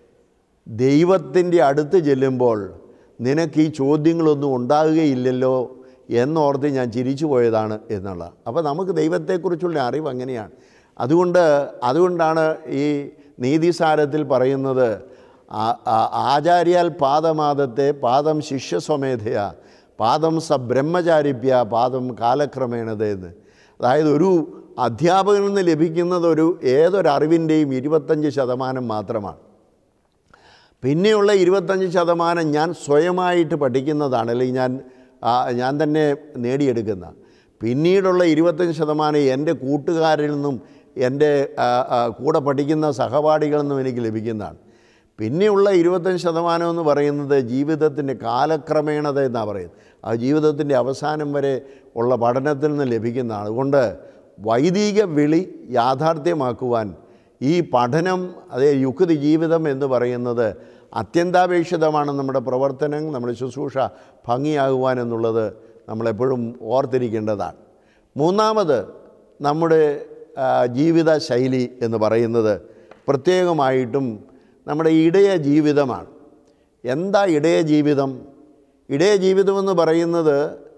ദൈവത്തിൻ്റെ അടുത്ത് ചെല്ലുമ്പോൾ നിനക്ക് ഈ ചോദ്യങ്ങളൊന്നും ഉണ്ടാകുകയില്ലല്ലോ എന്നോർത്ത് ഞാൻ ചിരിച്ചു പോയതാണ് എന്നുള്ള അപ്പോൾ നമുക്ക് ദൈവത്തെക്കുറിച്ചുള്ള അറിവ് അങ്ങനെയാണ് അതുകൊണ്ട് അതുകൊണ്ടാണ് ഈ നീതിസാരത്തിൽ പറയുന്നത് ആ- ആ- ആചാര്യാൽ പാദമാദത്തെ പാദം ശിഷ്യസ്വമേധയ പാദം സ ബ്രഹ്മചാരിപ്യ പാദം കാലക്രമേണത എന്ന് അതായത് ഒരു അധ്യാപകനിൽ നിന്ന് ലഭിക്കുന്നത് ഒരു ഏതൊരറിവിൻ്റെയും ഇരുപത്തഞ്ച് ശതമാനം മാത്രമാണ് പിന്നെയുള്ള ഇരുപത്തഞ്ച് ശതമാനം ഞാൻ സ്വയമായിട്ട് പഠിക്കുന്നതാണ് അല്ലെങ്കിൽ ഞാൻ ആ, ഞാൻ തന്നെ നേടിയെടുക്കുന്ന പിന്നീടുള്ള ഇരുപത്തഞ്ച് ശതമാനം എൻ്റെ കൂട്ടുകാരിൽ നിന്നും എൻ്റെ ആ, ആ, കൂടെ പഠിക്കുന്ന സഹപാഠികളിൽ നിന്നും എനിക്ക് ലഭിക്കുന്നതാണ് പിന്നെയുള്ള ഇരുപത്തഞ്ച് ശതമാനം എന്ന് പറയുന്നത് ജീവിതത്തിൻ്റെ കാലക്രമേണത എന്നാണ് പറയുന്നത് ആ ജീവിതത്തിൻ്റെ അവസാനം വരെ ഉള്ള പഠനത്തിൽ നിന്ന് ലഭിക്കുന്നതാണ് അതുകൊണ്ട് വൈദിക വിളി യാഥാർത്ഥ്യമാക്കുവാൻ ഈ പഠനം അതേ യുക്തി ജീവിതം എന്ന് പറയുന്നത് അത്യന്താപേക്ഷിതമാണ് നമ്മുടെ പ്രവർത്തനം നമ്മുടെ ശുശ്രൂഷ ഭംഗിയാകുവാൻ എന്നുള്ളത് നമ്മളെപ്പോഴും ഓർത്തിരിക്കേണ്ടതാണ് മൂന്നാമത് നമ്മുടെ ആ, ജീവിത ശൈലി എന്ന് പറയുന്നത് പ്രത്യേകമായിട്ടും നമ്മുടെ ഇടയ ജീവിതമാണ് എന്താ ഇടയ ജീവിതം ഇടയ ജീവിതമെന്ന് പറയുന്നത്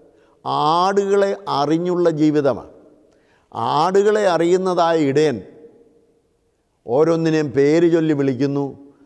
ആടുകളെ അറിഞ്ഞുള്ള ജീവിതമാണ് ആടുകളെ അറിയുന്നതായ ഇടയൻ ഓരോന്നിനെയും പേര് ചൊല്ലി വിളിക്കുന്നു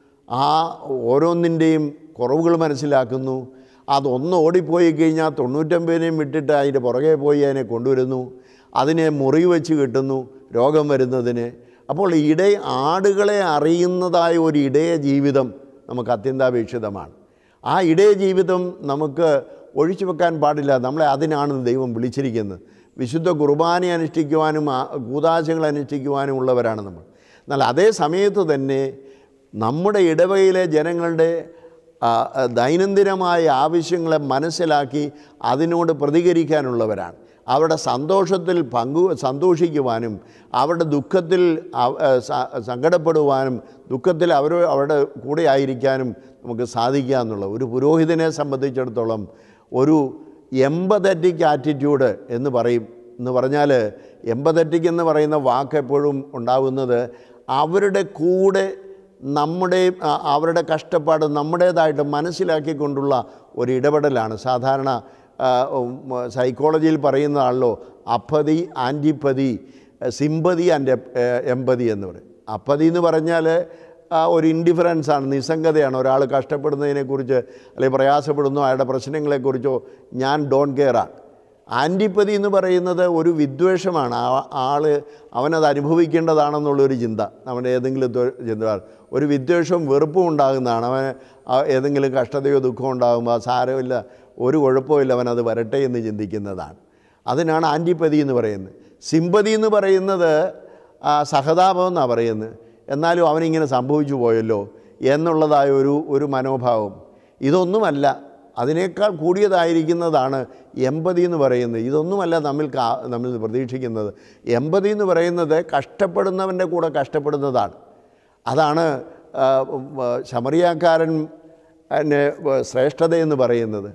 ആ ഓരോന്നിൻ്റെയും കുറവുകൾ മനസ്സിലാക്കുന്നു അതൊന്ന് ഓടിപ്പോയി കഴിഞ്ഞാൽ തൊണ്ണൂറ്റൊമ്പതിനെയും വിട്ടിട്ട് അതിൻ്റെ പുറകെ പോയി അതിനെ കൊണ്ടുവരുന്നു അതിനെ മുറിവ് വെച്ച് കിട്ടുന്നു രോഗം വരുന്നതിന് അപ്പോൾ ഇട ആടുകളെ അറിയുന്നതായ ഒരു ഇടയ ജീവിതം നമുക്ക് അത്യന്താപേക്ഷിതമാണ് ആ ഇടയ ജീവിതം നമുക്ക് ഒഴിച്ചു വെക്കാൻ പാടില്ല നമ്മളെ അതിനാണ് ദൈവം വിളിച്ചിരിക്കുന്നത് വിശുദ്ധ കുർബാന അനുഷ്ഠിക്കുവാനും ആ കൂതാശകൾ അനുഷ്ഠിക്കുവാനും ഉള്ളവരാണ് നമ്മൾ എന്നാൽ അതേ സമയത്ത് തന്നെ നമ്മുടെ ഇടവയിലെ ജനങ്ങളുടെ ആ, ആ, ദൈനംദിനമായ ആവശ്യങ്ങളെ മനസ്സിലാക്കി അതിനോട് പ്രതികരിക്കാനുള്ളവരാണ് അവരുടെ സന്തോഷത്തിൽ പങ്കു സന്തോഷിക്കുവാനും അവരുടെ ദുഃഖത്തിൽ അവ- ആ, സ- സങ്കടപ്പെടുവാനും ദുഃഖത്തിൽ അവർ അവരുടെ കൂടെ ആയിരിക്കാനും നമുക്ക് സാധിക്കുക എന്നുള്ള ഒരു പുരോഹിതനെ സംബന്ധിച്ചിടത്തോളം ഒരു എമ്പതറ്റിക് ആറ്റിറ്റ്യൂഡ് എന്ന് പറയും എന്ന് പറഞ്ഞാൽ എമ്പതറ്റിക് എന്ന് പറയുന്ന വാക്ക് എപ്പോഴും ഉണ്ടാകുന്നത് അവരുടെ കൂടെ നമ്മുടെ ആ, അവരുടെ കഷ്ടപ്പാട് നമ്മുടേതായിട്ട് മനസ്സിലാക്കിക്കൊണ്ടുള്ള ഒരു ഇടപെടലാണ് സാധാരണ ആ, ഉം, സൈക്കോളജിയിൽ പറയുന്നതാണല്ലോ apathy antipathy sympathy and empathy എന്ന് പറയും അപ്പതി എന്ന് പറഞ്ഞാൽ ആ, ഒരു ഇൻഡിഫറൻസ് ആണ് നിസ്സംഗതയാണ് ഒരാൾ കഷ്ടപ്പെടുന്നതിനെക്കുറിച്ച് അല്ലെങ്കിൽ പ്രയാസപ്പെടുന്നു അയാളുടെ പ്രശ്നങ്ങളെക്കുറിച്ചോ ഞാൻ ഡോൺ കെയറാണ് ആൻറ്റിപ്പതി എന്ന് പറയുന്നത് ഒരു വിദ്വേഷമാണ് ആ ആൾ അവനത് അനുഭവിക്കേണ്ടതാണെന്നുള്ളൊരു ചിന്ത അവൻ്റെ ഏതെങ്കിലും തൊ- ചിന്ത ഒരു വിദ്വേഷവും വെറുപ്പും ഉണ്ടാകുന്നതാണ് അവന് ആ ഏതെങ്കിലും കഷ്ടതയോ ദുഃഖമോ ഉണ്ടാകുമ്പോൾ ആ സാരമില്ല ഒരു കുഴപ്പമില്ല അവനത് വരട്ടെ എന്ന് ചിന്തിക്കുന്നതാണ് അതിനാണ് ആൻറ്റിപ്പതി എന്ന് പറയുന്നത് സിമ്പതി എന്ന് പറയുന്നത് ആ, സഹതാപം എന്നാണ് പറയുന്നത് എന്നാലും അവനിങ്ങനെ സംഭവിച്ചു പോയല്ലോ എന്നുള്ളതായ ഒരു ഒരു മനോഭാവം ഇതൊന്നുമല്ല അതിനേക്കാൾ കൂടിയതായിരിക്കുന്നതാണ് എമ്പതി എന്ന് പറയുന്നത് ഇതൊന്നുമല്ല നമ്മിൽ കാ നമ്മിൽ പ്രതീക്ഷിക്കുന്നത് എമ്പതി എന്ന് പറയുന്നത് കഷ്ടപ്പെടുന്നവൻ്റെ കൂടെ കഷ്ടപ്പെടുന്നതാണ് അതാണ് ആ, ഉം, ആ, ശമറിയാക്കാരൻ എന്നെ ശ്രേഷ്ഠതയെന്ന് പറയുന്നത്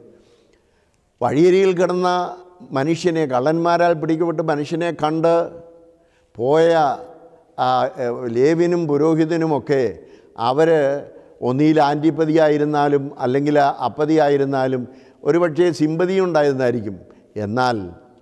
വഴിയരിയിൽ കിടന്ന മനുഷ്യനെ കള്ളന്മാരാൽ പിടിക്കപ്പെട്ട് മനുഷ്യനെ കണ്ട് പോയ ആ, എ, ലേവിനും പുരോഹിതനുമൊക്കെ അവർ ഒന്നിയിൽ ആൻറ്റിപ്പതിയായിരുന്നാലും അല്ലെങ്കിൽ അപ്പതിയായിരുന്നാലും ഒരുപക്ഷെ സിമ്പതി ഉണ്ടായിരുന്നായിരിക്കും എന്നാൽ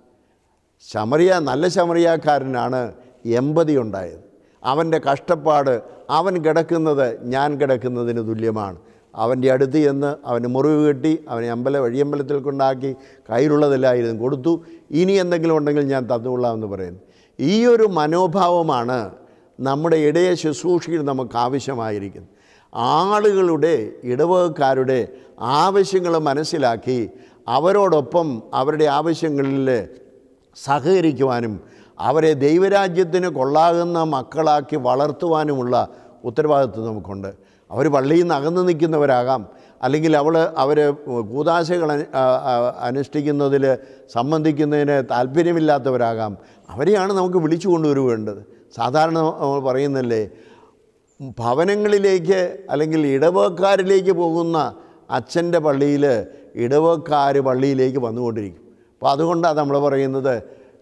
ശമറിയ നല്ല ശമറിയാക്കാരനാണ് എമ്പതി ഉണ്ടായത് അവൻ്റെ കഷ്ടപ്പാട് അവൻ കിടക്കുന്നത് ഞാൻ കിടക്കുന്നതിന് തുല്യമാണ് അവൻ്റെ അടുത്ത് ചെന്ന് അവന് മുറിവ് കെട്ടി അവനെ അമ്പല വഴിയമ്പലത്തിൽ കൊണ്ടാക്കി കയ്യിലുള്ളതെല്ലായിരുന്നു കൊടുത്തു ഇനി എന്തെങ്കിലും ഉണ്ടെങ്കിൽ ഞാൻ തന്നുകൊള്ളാം എന്ന് പറയുന്നു ഈ ഒരു മനോഭാവമാണ് നമ്മുടെ ഇടയ ശുശ്രൂഷയിൽ നമുക്ക് ആവശ്യമായിരിക്കുന്നത് ആളുകളുടെ ഇടവകക്കാരുടെ ആവശ്യങ്ങൾ മനസ്സിലാക്കി അവരോടൊപ്പം അവരുടെ ആവശ്യങ്ങളിൽ സഹകരിക്കുവാനും അവരെ ദൈവരാജ്യത്തിന് കൊള്ളാകുന്ന മക്കളാക്കി വളർത്തുവാനുമുള്ള ഉത്തരവാദിത്വം നമുക്കുണ്ട് അവർ പള്ളിയിൽ നിന്ന് അകന്നു നിൽക്കുന്നവരാകാം അല്ലെങ്കിൽ അവൾ അവർ കൂതാശകൾ അനു- ആ, ആ, അനുഷ്ഠിക്കുന്നതിൽ സംബന്ധിക്കുന്നതിന് താല്പര്യമില്ലാത്തവരാകാം അവരെയാണ് നമുക്ക് വിളിച്ചു കൊണ്ടുവരുവേണ്ടത് സാധാരണ നമ്മൾ പറയുന്നല്ലേ ഭവനങ്ങളിലേക്ക് അല്ലെങ്കിൽ ഇടവക്കാരിലേക്ക് പോകുന്ന അച്ഛൻ്റെ പള്ളിയിൽ ഇടവക്കാർ പള്ളിയിലേക്ക് വന്നുകൊണ്ടിരിക്കും അപ്പോൾ അതുകൊണ്ടാണ് നമ്മൾ പറയുന്നത്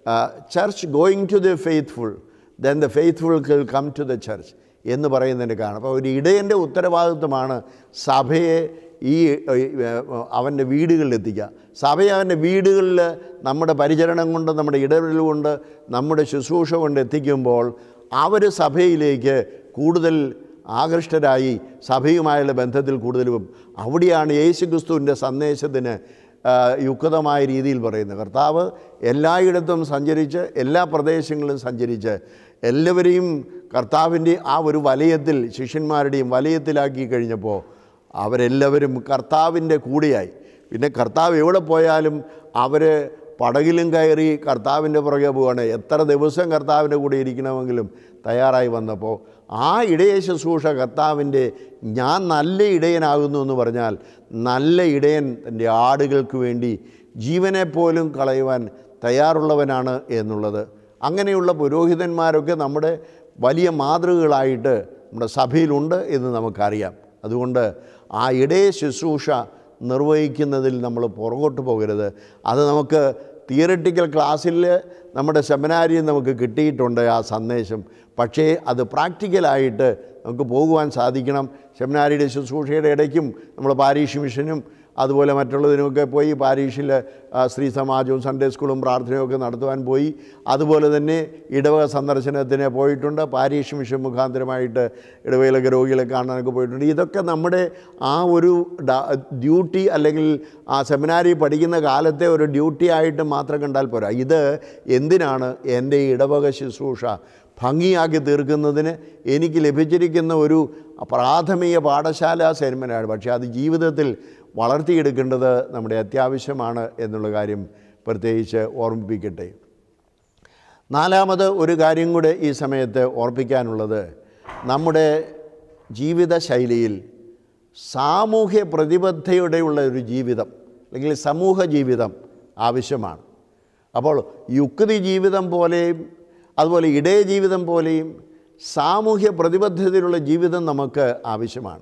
church going to the faithful then the faithful kill come to the church എന്ന് പറയുന്നതിന് കാരണം അപ്പോൾ ഒരു ഇടയൻ്റെ ഉത്തരവാദിത്വമാണ് സഭയെ ഈ ഏഹ്, അവൻ്റെ വീടുകളിൽ എത്തിക്കുക സഭയെ അവൻ്റെ വീടുകളിൽ നമ്മുടെ പരിചരണം കൊണ്ട് നമ്മുടെ ഇടപെടൽ കൊണ്ട് നമ്മുടെ ശുശ്രൂഷ കൊണ്ട് എത്തിക്കുമ്പോൾ അവർ സഭയിലേക്ക് കൂടുതൽ ആകൃഷ്ടരായി സഭയുമായുള്ള ബന്ധത്തിൽ കൂടുതലും അവിടെയാണ് യേശു ക്രിസ്തുവിൻ്റെ സന്ദേശത്തിന് ആ, യുക്തമായ രീതിയിൽ പറയുന്നത് കർത്താവ് എല്ലായിടത്തും സഞ്ചരിച്ച് എല്ലാ പ്രദേശങ്ങളിലും സഞ്ചരിച്ച് എല്ലാവരെയും കർത്താവിൻ്റെ ആ ഒരു വലയത്തിൽ ശിഷ്യന്മാരുടെയും വലയത്തിലാക്കി കഴിഞ്ഞപ്പോൾ അവരെല്ലാവരും കർത്താവിൻ്റെ കൂടെയായി പിന്നെ കർത്താവ് എവിടെ പോയാലും അവർ പടകിലും കയറി കർത്താവിൻ്റെ പുറകെ പോവാണ് എത്ര ദിവസം കർത്താവിൻ്റെ കൂടെ ഇരിക്കണമെങ്കിലും തയ്യാറായി വന്നപ്പോൾ ആ ഇടയ ശുശ്രൂഷ കർത്താവിൻ്റെ ഞാൻ നല്ല ഇടയനാകുന്നു എന്ന് പറഞ്ഞാൽ നല്ല ഇടയൻ തൻ്റെ ആടുകൾക്ക് വേണ്ടി ജീവനെ പോലും കളയുവാൻ തയ്യാറുള്ളവനാണ് എന്നുള്ളത് അങ്ങനെയുള്ള പുരോഹിതന്മാരൊക്കെ നമ്മുടെ വലിയ മാതൃകകളായിട്ട് നമ്മുടെ സഭയിലുണ്ട് എന്ന് നമുക്കറിയാം അതുകൊണ്ട് ആ ഇടയ ശുശ്രൂഷ നിർവഹിക്കുന്നതിൽ നമ്മൾ പുറകോട്ട് പോകരുത് അത് നമുക്ക് തിയറട്ടിക്കൽ ക്ലാസ്സിൽ നമ്മുടെ സെമിനാരിയിൽ നമുക്ക് കിട്ടിയിട്ടുണ്ട് ആ സന്ദേശം പക്ഷേ അത് പ്രാക്ടിക്കലായിട്ട് നമുക്ക് പോകുവാൻ സാധിക്കണം സെമിനാരിയുടെ ശുശ്രൂഷയുടെ ഇടയ്ക്കും നമ്മൾ പാരീഷ് മിഷനും അതുപോലെ മറ്റുള്ളതിനുമൊക്കെ പോയി പാരീഷിൽ ആ, സ്ത്രീ സമാജവും സൺഡേ സ്കൂളും പ്രാർത്ഥനയും ഒക്കെ നടത്തുവാൻ പോയി അതുപോലെ തന്നെ ഇടവക സന്ദർശനത്തിന് പോയിട്ടുണ്ട് പാരീഷ് മിഷൻ മുഖാന്തരമായിട്ട് ഇടവയിലൊക്കെ രോഗികളെ കാണാനൊക്കെ പോയിട്ടുണ്ട് ഇതൊക്കെ നമ്മുടെ ആ ഒരു ഡ- ഡ്യൂട്ടി അല്ലെങ്കിൽ ആ സെമിനാരി പഠിക്കുന്ന കാലത്തെ ഒരു ഡ്യൂട്ടി ആയിട്ട് മാത്രം കണ്ടാൽ പോരാ ഇത് എന്തിനാണ് എൻ്റെ ഇടവക ശുശ്രൂഷ ഭംഗിയാക്കി തീർക്കുന്നതിന് എനിക്ക് ലഭിച്ചിരിക്കുന്ന ഒരു പ്രാഥമിക പാഠശാല സെമിനാണ് പക്ഷേ അത് ജീവിതത്തിൽ വളർത്തിയെടുക്കേണ്ടത് നമ്മുടെ അത്യാവശ്യമാണ് എന്നുള്ള കാര്യം പ്രത്യേകിച്ച് ഓർമ്മിപ്പിക്കട്ടെ നാലാമത് ഒരു കാര്യം കൂടെ ഈ സമയത്ത് ഓർപ്പിക്കാനുള്ളത് നമ്മുടെ ജീവിത ശൈലിയിൽ സാമൂഹ്യ പ്രതിബദ്ധതയുടെയുള്ള ഒരു ജീവിതം അല്ലെങ്കിൽ സമൂഹ ജീവിതം ആവശ്യമാണ് അപ്പോൾ യുക്തി ജീവിതം പോലെയും അതുപോലെ ഇടയ ജീവിതം പോലെയും സാമൂഹ്യ പ്രതിബദ്ധതയിലുള്ള ജീവിതം നമുക്ക് ആവശ്യമാണ്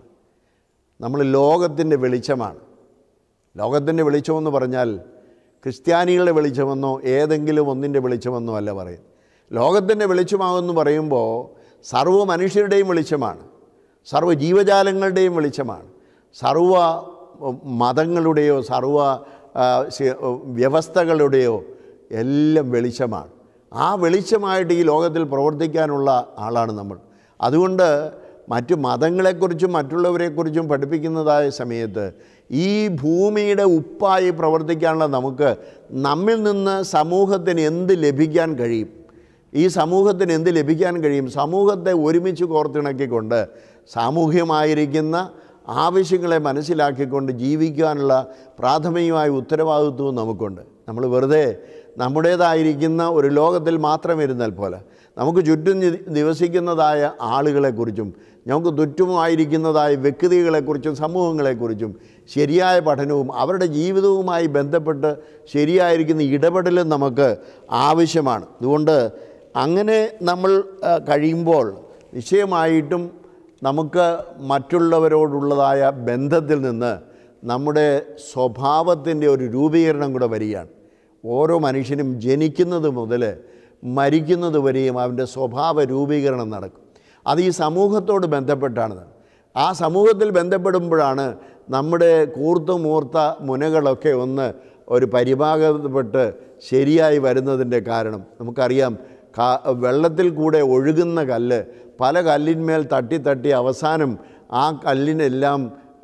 നമ്മൾ ലോകത്തിൻ്റെ വെളിച്ചമാണ് ലോകത്തിൻ്റെ വെളിച്ചമെന്ന് പറഞ്ഞാൽ ക്രിസ്ത്യാനികളുടെ വെളിച്ചമെന്നോ ഏതെങ്കിലും ഒന്നിൻ്റെ വെളിച്ചമെന്നോ അല്ല പറയും ലോകത്തിൻ്റെ വെളിച്ചമാകുമെന്ന് പറയുമ്പോൾ സർവ്വ മനുഷ്യരുടെയും വെളിച്ചമാണ് സർവ്വ ജീവജാലങ്ങളുടെയും വെളിച്ചമാണ് സർവ്വ ഉം, മതങ്ങളുടെയോ സർവ്വ ആ, ശ- വ്യവസ്ഥകളുടെയോ എല്ലാം വെളിച്ചമാണ് ആ വെളിച്ചമായിട്ട് ഈ ലോകത്തിൽ പ്രവർത്തിക്കാനുള്ള ആളാണ് നമ്മൾ അതുകൊണ്ട് മറ്റു മതങ്ങളെക്കുറിച്ചും മറ്റുള്ളവരെക്കുറിച്ചും പഠിപ്പിക്കുന്നതായ സമയത്ത് ഈ ഭൂമിയുടെ ഉപ്പായി പ്രവർത്തിക്കാനുള്ള നമുക്ക് നമ്മിൽ നിന്ന് സമൂഹത്തിന് എന്ത് ലഭിക്കാൻ കഴിയും ഈ സമൂഹത്തിന് എന്ത് ലഭിക്കാൻ കഴിയും സമൂഹത്തെ ഒരുമിച്ച് കോർത്തിണക്കിക്കൊണ്ട് സാമൂഹ്യമായിരിക്കുന്ന ആവശ്യങ്ങളെ മനസ്സിലാക്കിക്കൊണ്ട് ജീവിക്കാനുള്ള പ്രാഥമികമായ ഉത്തരവാദിത്വവും നമുക്കുണ്ട് നമ്മൾ വെറുതെ നമ്മുടേതായിരിക്കുന്ന ഒരു ലോകത്തിൽ മാത്രം ഇരുന്നാൽ പോലെ നമുക്ക് ചുറ്റും നി- നിവസിക്കുന്നതായ ആളുകളെക്കുറിച്ചും നമുക്ക് ചുറ്റുമായിരിക്കുന്നതായ വ്യക്തികളെക്കുറിച്ചും സമൂഹങ്ങളെക്കുറിച്ചും ശരിയായ പഠനവും അവരുടെ ജീവിതവുമായി ബന്ധപ്പെട്ട് ശരിയായിരിക്കുന്ന ഇടപെടലും നമുക്ക് ആവശ്യമാണ് അതുകൊണ്ട് അങ്ങനെ നമ്മൾ ആ, കഴിയുമ്പോൾ നിശ്ചയമായിട്ടും നമുക്ക് മറ്റുള്ളവരോടുള്ളതായ ബന്ധത്തിൽ നിന്ന് നമ്മുടെ സ്വഭാവത്തിൻ്റെ ഒരു രൂപീകരണം കൂടെ വരികയാണ് ഓരോ മനുഷ്യനും ജനിക്കുന്നത് മുതൽ മരിക്കുന്നത് വരെയും അവൻ്റെ സ്വഭാവ രൂപീകരണം നടക്കും അത് ഈ സമൂഹത്തോട് ബന്ധപ്പെട്ടാണ് ആ സമൂഹത്തിൽ ബന്ധപ്പെടുമ്പോഴാണ് നമ്മുടെ കൂർത്ത മൂർത്ത മുനകളൊക്കെ ഒന്ന് ഒരു പരിഭാഗപ്പെട്ട് ശരിയായി വരുന്നതിൻ്റെ കാരണം നമുക്കറിയാം കാ- വെള്ളത്തിൽ കൂടെ ഒഴുകുന്ന കല്ല് പല കല്ലിന്മേൽ തട്ടി തട്ടി അവസാനം ആ കല്ലിനെല്ലാം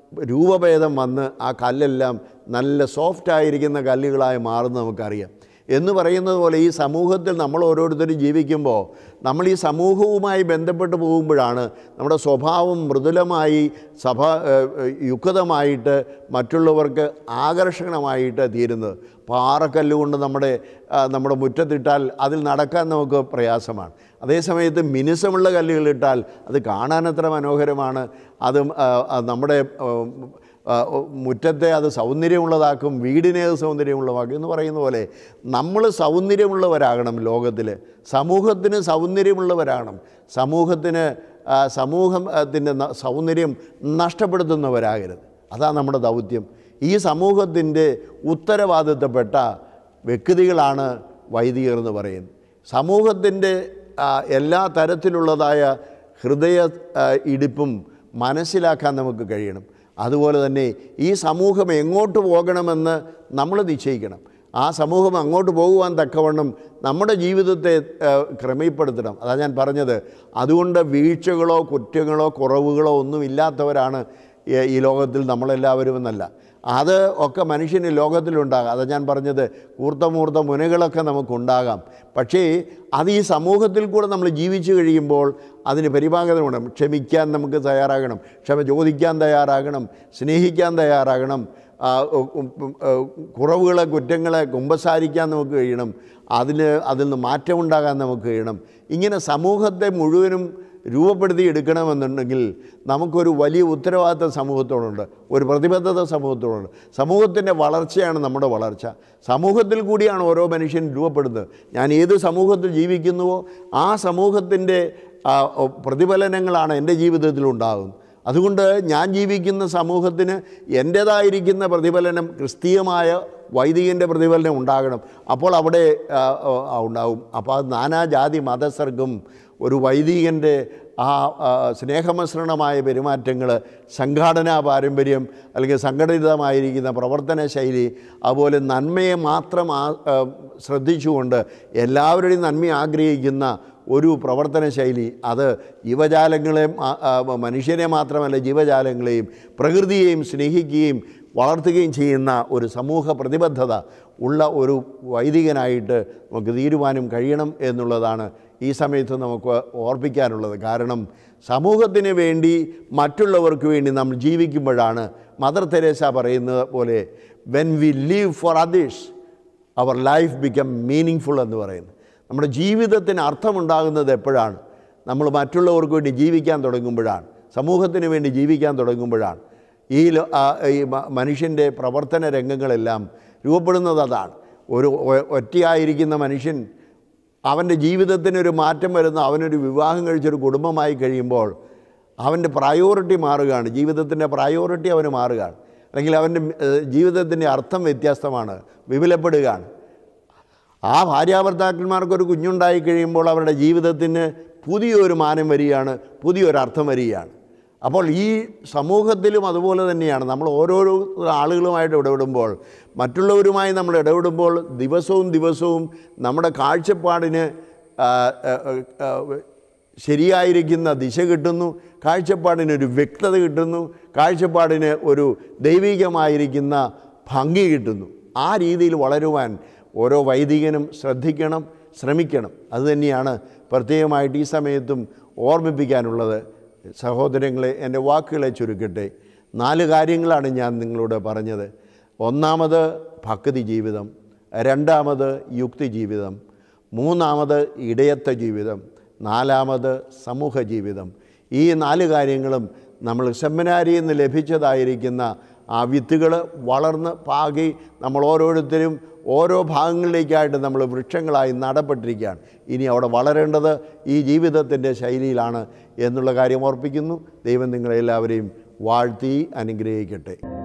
രൂപഭേദം വന്ന് ആ കല്ലെല്ലാം നല്ല സോഫ്റ്റായിരിക്കുന്ന കല്ലുകളായി മാറുന്നത് നമുക്കറിയാം എന്ന് പറയുന്നത് പോലെ ഈ സമൂഹത്തിൽ നമ്മൾ ഓരോരുത്തരും ജീവിക്കുമ്പോൾ നമ്മൾ ഈ സമൂഹവുമായി ബന്ധപ്പെട്ട് പോകുമ്പോഴാണ് നമ്മുടെ സ്വഭാവം മൃദുലമായി സഭ ഏഹ്, ഏഹ്, യുക്തമായിട്ട് മറ്റുള്ളവർക്ക് ആകർഷണമായിട്ട് തീരുന്നത് പാറക്കല്ല് കൊണ്ട് നമ്മുടെ ആ, നമ്മുടെ മുറ്റത്തിട്ടാൽ അതിൽ നടക്കാൻ നമുക്ക് പ്രയാസമാണ് അതേസമയത്ത് മിനുസമുള്ള കല്ലുകളിട്ടാൽ അത് കാണാനത്ര മനോഹരമാണ് അതും ആ, ആ, നമ്മുടെ ഉം, ആ, മുറ്റത്തെ അത് സൗന്ദര്യമുള്ളതാക്കും വീടിനെ അത് സൗന്ദര്യമുള്ളതാക്കും എന്ന് പറയുന്ന പോലെ നമ്മൾ സൗന്ദര്യമുള്ളവരാകണം ലോകത്തിൽ സമൂഹത്തിന് സൗന്ദര്യമുള്ളവരാകണം സമൂഹത്തിന് ആ, സമൂഹത്തിൻ്റെ ന- സൗന്ദര്യം നഷ്ടപ്പെടുത്തുന്നവരാകരുത് അതാണ് നമ്മുടെ ദൗത്യം ഈ സമൂഹത്തിൻ്റെ ഉത്തരവാദിത്തപ്പെട്ട വ്യക്തികളാണ് വൈദികർ എന്ന് പറയുന്നത് സമൂഹത്തിൻ്റെ ആ, എല്ലാ തരത്തിലുള്ളതായ ഹൃദയ ആ, ഇടിപ്പും മനസ്സിലാക്കാൻ നമുക്ക് കഴിയണം അതുപോലെ തന്നെ ഈ സമൂഹം എങ്ങോട്ട് പോകണമെന്ന് നമ്മൾ നിശ്ചയിക്കണം ആ സമൂഹം അങ്ങോട്ട് പോകുവാൻ തക്കവണ്ണം നമ്മുടെ ജീവിതത്തെ ആ, ക്രമീപ്പെടുത്തണം അതാ ഞാൻ പറഞ്ഞത് അതുകൊണ്ട് വീഴ്ചകളോ കുറ്റങ്ങളോ കുറവുകളോ ഒന്നും ഇല്ലാത്തവരാണ് ഈ- ഈ ലോകത്തിൽ നമ്മളെല്ലാവരും എന്നല്ല അത് ഒക്കെ മനുഷ്യന് ലോകത്തിലുണ്ടാകാം അതാ ഞാൻ പറഞ്ഞത് കൂർത്തമൂർത്ത മുനകളൊക്കെ നമുക്കുണ്ടാകാം പക്ഷേ അത് ഈ സമൂഹത്തിൽ കൂടെ നമ്മൾ ജീവിച്ചു കഴിയുമ്പോൾ അതിന് പരിപാകത വേണം ക്ഷമിക്കാൻ നമുക്ക് തയ്യാറാകണം ക്ഷമ ചോദിക്കാൻ തയ്യാറാകണം സ്നേഹിക്കാൻ തയ്യാറാകണം ആ, ഉ- ഉം, ഉം, ഏ, കുറവുകളെ കുറ്റങ്ങളെ കുമ്പസാരിക്കാൻ നമുക്ക് കഴിയണം അതിന് അതിൽ നിന്ന് മാറ്റമുണ്ടാകാൻ നമുക്ക് കഴിയണം ഇങ്ങനെ സമൂഹത്തെ മുഴുവനും രൂപപ്പെടുത്തി എടുക്കണമെന്നുണ്ടെങ്കിൽ നമുക്കൊരു വലിയ ഉത്തരവാദിത്ത സമൂഹത്തോടുണ്ട് ഒരു പ്രതിബദ്ധത സമൂഹത്തോടുണ്ട് സമൂഹത്തിൻ്റെ വളർച്ചയാണ് നമ്മുടെ വളർച്ച സമൂഹത്തിൽ കൂടിയാണ് ഓരോ മനുഷ്യൻ രൂപപ്പെടുന്നത് ഞാൻ ഏത് സമൂഹത്തിൽ ജീവിക്കുന്നുവോ ആ സമൂഹത്തിൻ്റെ ആ, ഒ, പ്രതിഫലനങ്ങളാണ് എൻ്റെ ജീവിതത്തിൽ ഉണ്ടാകുന്നത് അതുകൊണ്ട് ഞാൻ ജീവിക്കുന്ന സമൂഹത്തിന് എൻ്റേതായിരിക്കുന്ന പ്രതിഫലനം ക്രിസ്തീയമായ വൈദികൻ്റെ പ്രതിഫലനം ഉണ്ടാകണം അപ്പോൾ അവിടെ ആ, ആ, ഉണ്ടാവും അപ്പോൾ അത് നാനാജാതി മതസ്ഥർക്കും ഒരു വൈദികൻ്റെ ആ ആ, സ്നേഹമിശ്രണമായ പെരുമാറ്റങ്ങൾ സംഘാടനാ പാരമ്പര്യം അല്ലെങ്കിൽ സംഘടിതമായിരിക്കുന്ന പ്രവർത്തന ശൈലി അതുപോലെ നന്മയെ മാത്രം ആ ആ, ശ്രദ്ധിച്ചുകൊണ്ട് എല്ലാവരുടെയും നന്മ ആഗ്രഹിക്കുന്ന ഒരു പ്രവർത്തന ശൈലി അത് ജീവജാലങ്ങളെയും ആ, ആ, മനുഷ്യരെ മാത്രമല്ല ജീവജാലങ്ങളെയും പ്രകൃതിയെയും സ്നേഹിക്കുകയും വളർത്തുകയും ചെയ്യുന്ന ഒരു സമൂഹ പ്രതിബദ്ധത ഉള്ള ഒരു വൈദികനായിട്ട് നമുക്ക് തീരുമാനം കഴിയണം എന്നുള്ളതാണ് ഈ സമയത്ത് നമുക്ക് ഓർപ്പിക്കാനുള്ളത് കാരണം സമൂഹത്തിന് വേണ്ടി മറ്റുള്ളവർക്ക് വേണ്ടി നമ്മൾ ജീവിക്കുമ്പോഴാണ് മദർ തെരേസ പറയുന്നത് പോലെ when we live for others our life become meaningful എന്ന് പറയുന്നത് നമ്മുടെ ജീവിതത്തിന് അർത്ഥമുണ്ടാകുന്നത് എപ്പോഴാണ് നമ്മൾ മറ്റുള്ളവർക്ക് വേണ്ടി ജീവിക്കാൻ തുടങ്ങുമ്പോഴാണ് സമൂഹത്തിന് വേണ്ടി ജീവിക്കാൻ തുടങ്ങുമ്പോഴാണ് ഈ ലോ- ആ, ഈ മ- മനുഷ്യൻ്റെ പ്രവർത്തന രംഗങ്ങളെല്ലാം രൂപപ്പെടുന്നത് അതാണ് ഒരു ഒ- ഒറ്റയായിരിക്കുന്ന മനുഷ്യൻ അവൻ്റെ ജീവിതത്തിനൊരു മാറ്റം വരുന്ന അവനൊരു വിവാഹം കഴിച്ചൊരു കുടുംബമായി കഴിയുമ്പോൾ അവൻ്റെ പ്രയോറിറ്റി മാറുകയാണ് ജീവിതത്തിൻ്റെ പ്രയോറിറ്റി അവന് മാറുകയാണ് അല്ലെങ്കിൽ അവൻ്റെ ഏഹ്, ജീവിതത്തിൻ്റെ അർത്ഥം വ്യത്യസ്തമാണ് വിപുലപ്പെടുകയാണ് ആ ഭാര്യാഭർത്താക്കന്മാർക്കൊരു കുഞ്ഞുണ്ടായി കഴിയുമ്പോൾ അവരുടെ ജീവിതത്തിന് പുതിയൊരു മാനം വരികയാണ് പുതിയൊരു അർത്ഥം വരികയാണ് അപ്പോൾ ഈ സമൂഹത്തിലും അതുപോലെ തന്നെയാണ് നമ്മൾ ഓരോരോ ആളുകളുമായിട്ട് ഇടപെടുമ്പോൾ മറ്റുള്ളവരുമായി നമ്മൾ ഇടപെടുമ്പോൾ ദിവസവും ദിവസവും നമ്മുടെ കാഴ്ചപ്പാടിന് ആ, ആ, ആ, ശരിയായിരിക്കുന്ന ദിശ കിട്ടുന്നു കാഴ്ചപ്പാടിനൊരു വ്യക്തത കിട്ടുന്നു കാഴ്ചപ്പാടിന് ഒരു ദൈവികമായിരിക്കുന്ന ഭംഗി കിട്ടുന്നു ആ രീതിയിൽ വളരുവാൻ ഓരോ വൈദികനും ശ്രദ്ധിക്കണം ശ്രമിക്കണം അതുതന്നെയാണ് പ്രത്യേകമായിട്ട് ഈ സമയത്തും ഓർമ്മിപ്പിക്കാനുള്ളത് സഹോദരങ്ങളെ എൻ്റെ വാക്കുകളെ ചുരുക്കട്ടെ നാല് കാര്യങ്ങളാണ് ഞാൻ നിങ്ങളോട് പറഞ്ഞത് ഒന്നാമത് ഭക്തി ജീവിതം രണ്ടാമത് യുക്തി ജീവിതം മൂന്നാമത് ഇടയത്ത ജീവിതം നാലാമത് സമൂഹ ജീവിതം ഈ നാല് കാര്യങ്ങളും നമ്മൾ സെമിനാരിയിൽ നിന്ന് ലഭിച്ചതായിരിക്കുന്ന ആ വിത്തുകൾ വളർന്ന് പാകി നമ്മൾ ഓരോരുത്തരും ഓരോ ഭാഗങ്ങളിലേക്കായിട്ട് നമ്മൾ വൃക്ഷങ്ങളായി നടപ്പെട്ടിരിക്കുകയാണ് ഇനി അവിടെ വളരേണ്ടത് ഈ ജീവിതത്തിൻ്റെ ശൈലിയിലാണ് എന്നുള്ള കാര്യം ഓർപ്പിക്കുന്നു ദൈവം നിങ്ങളെല്ലാവരെയും വാഴ്ത്തി അനുഗ്രഹിക്കട്ടെ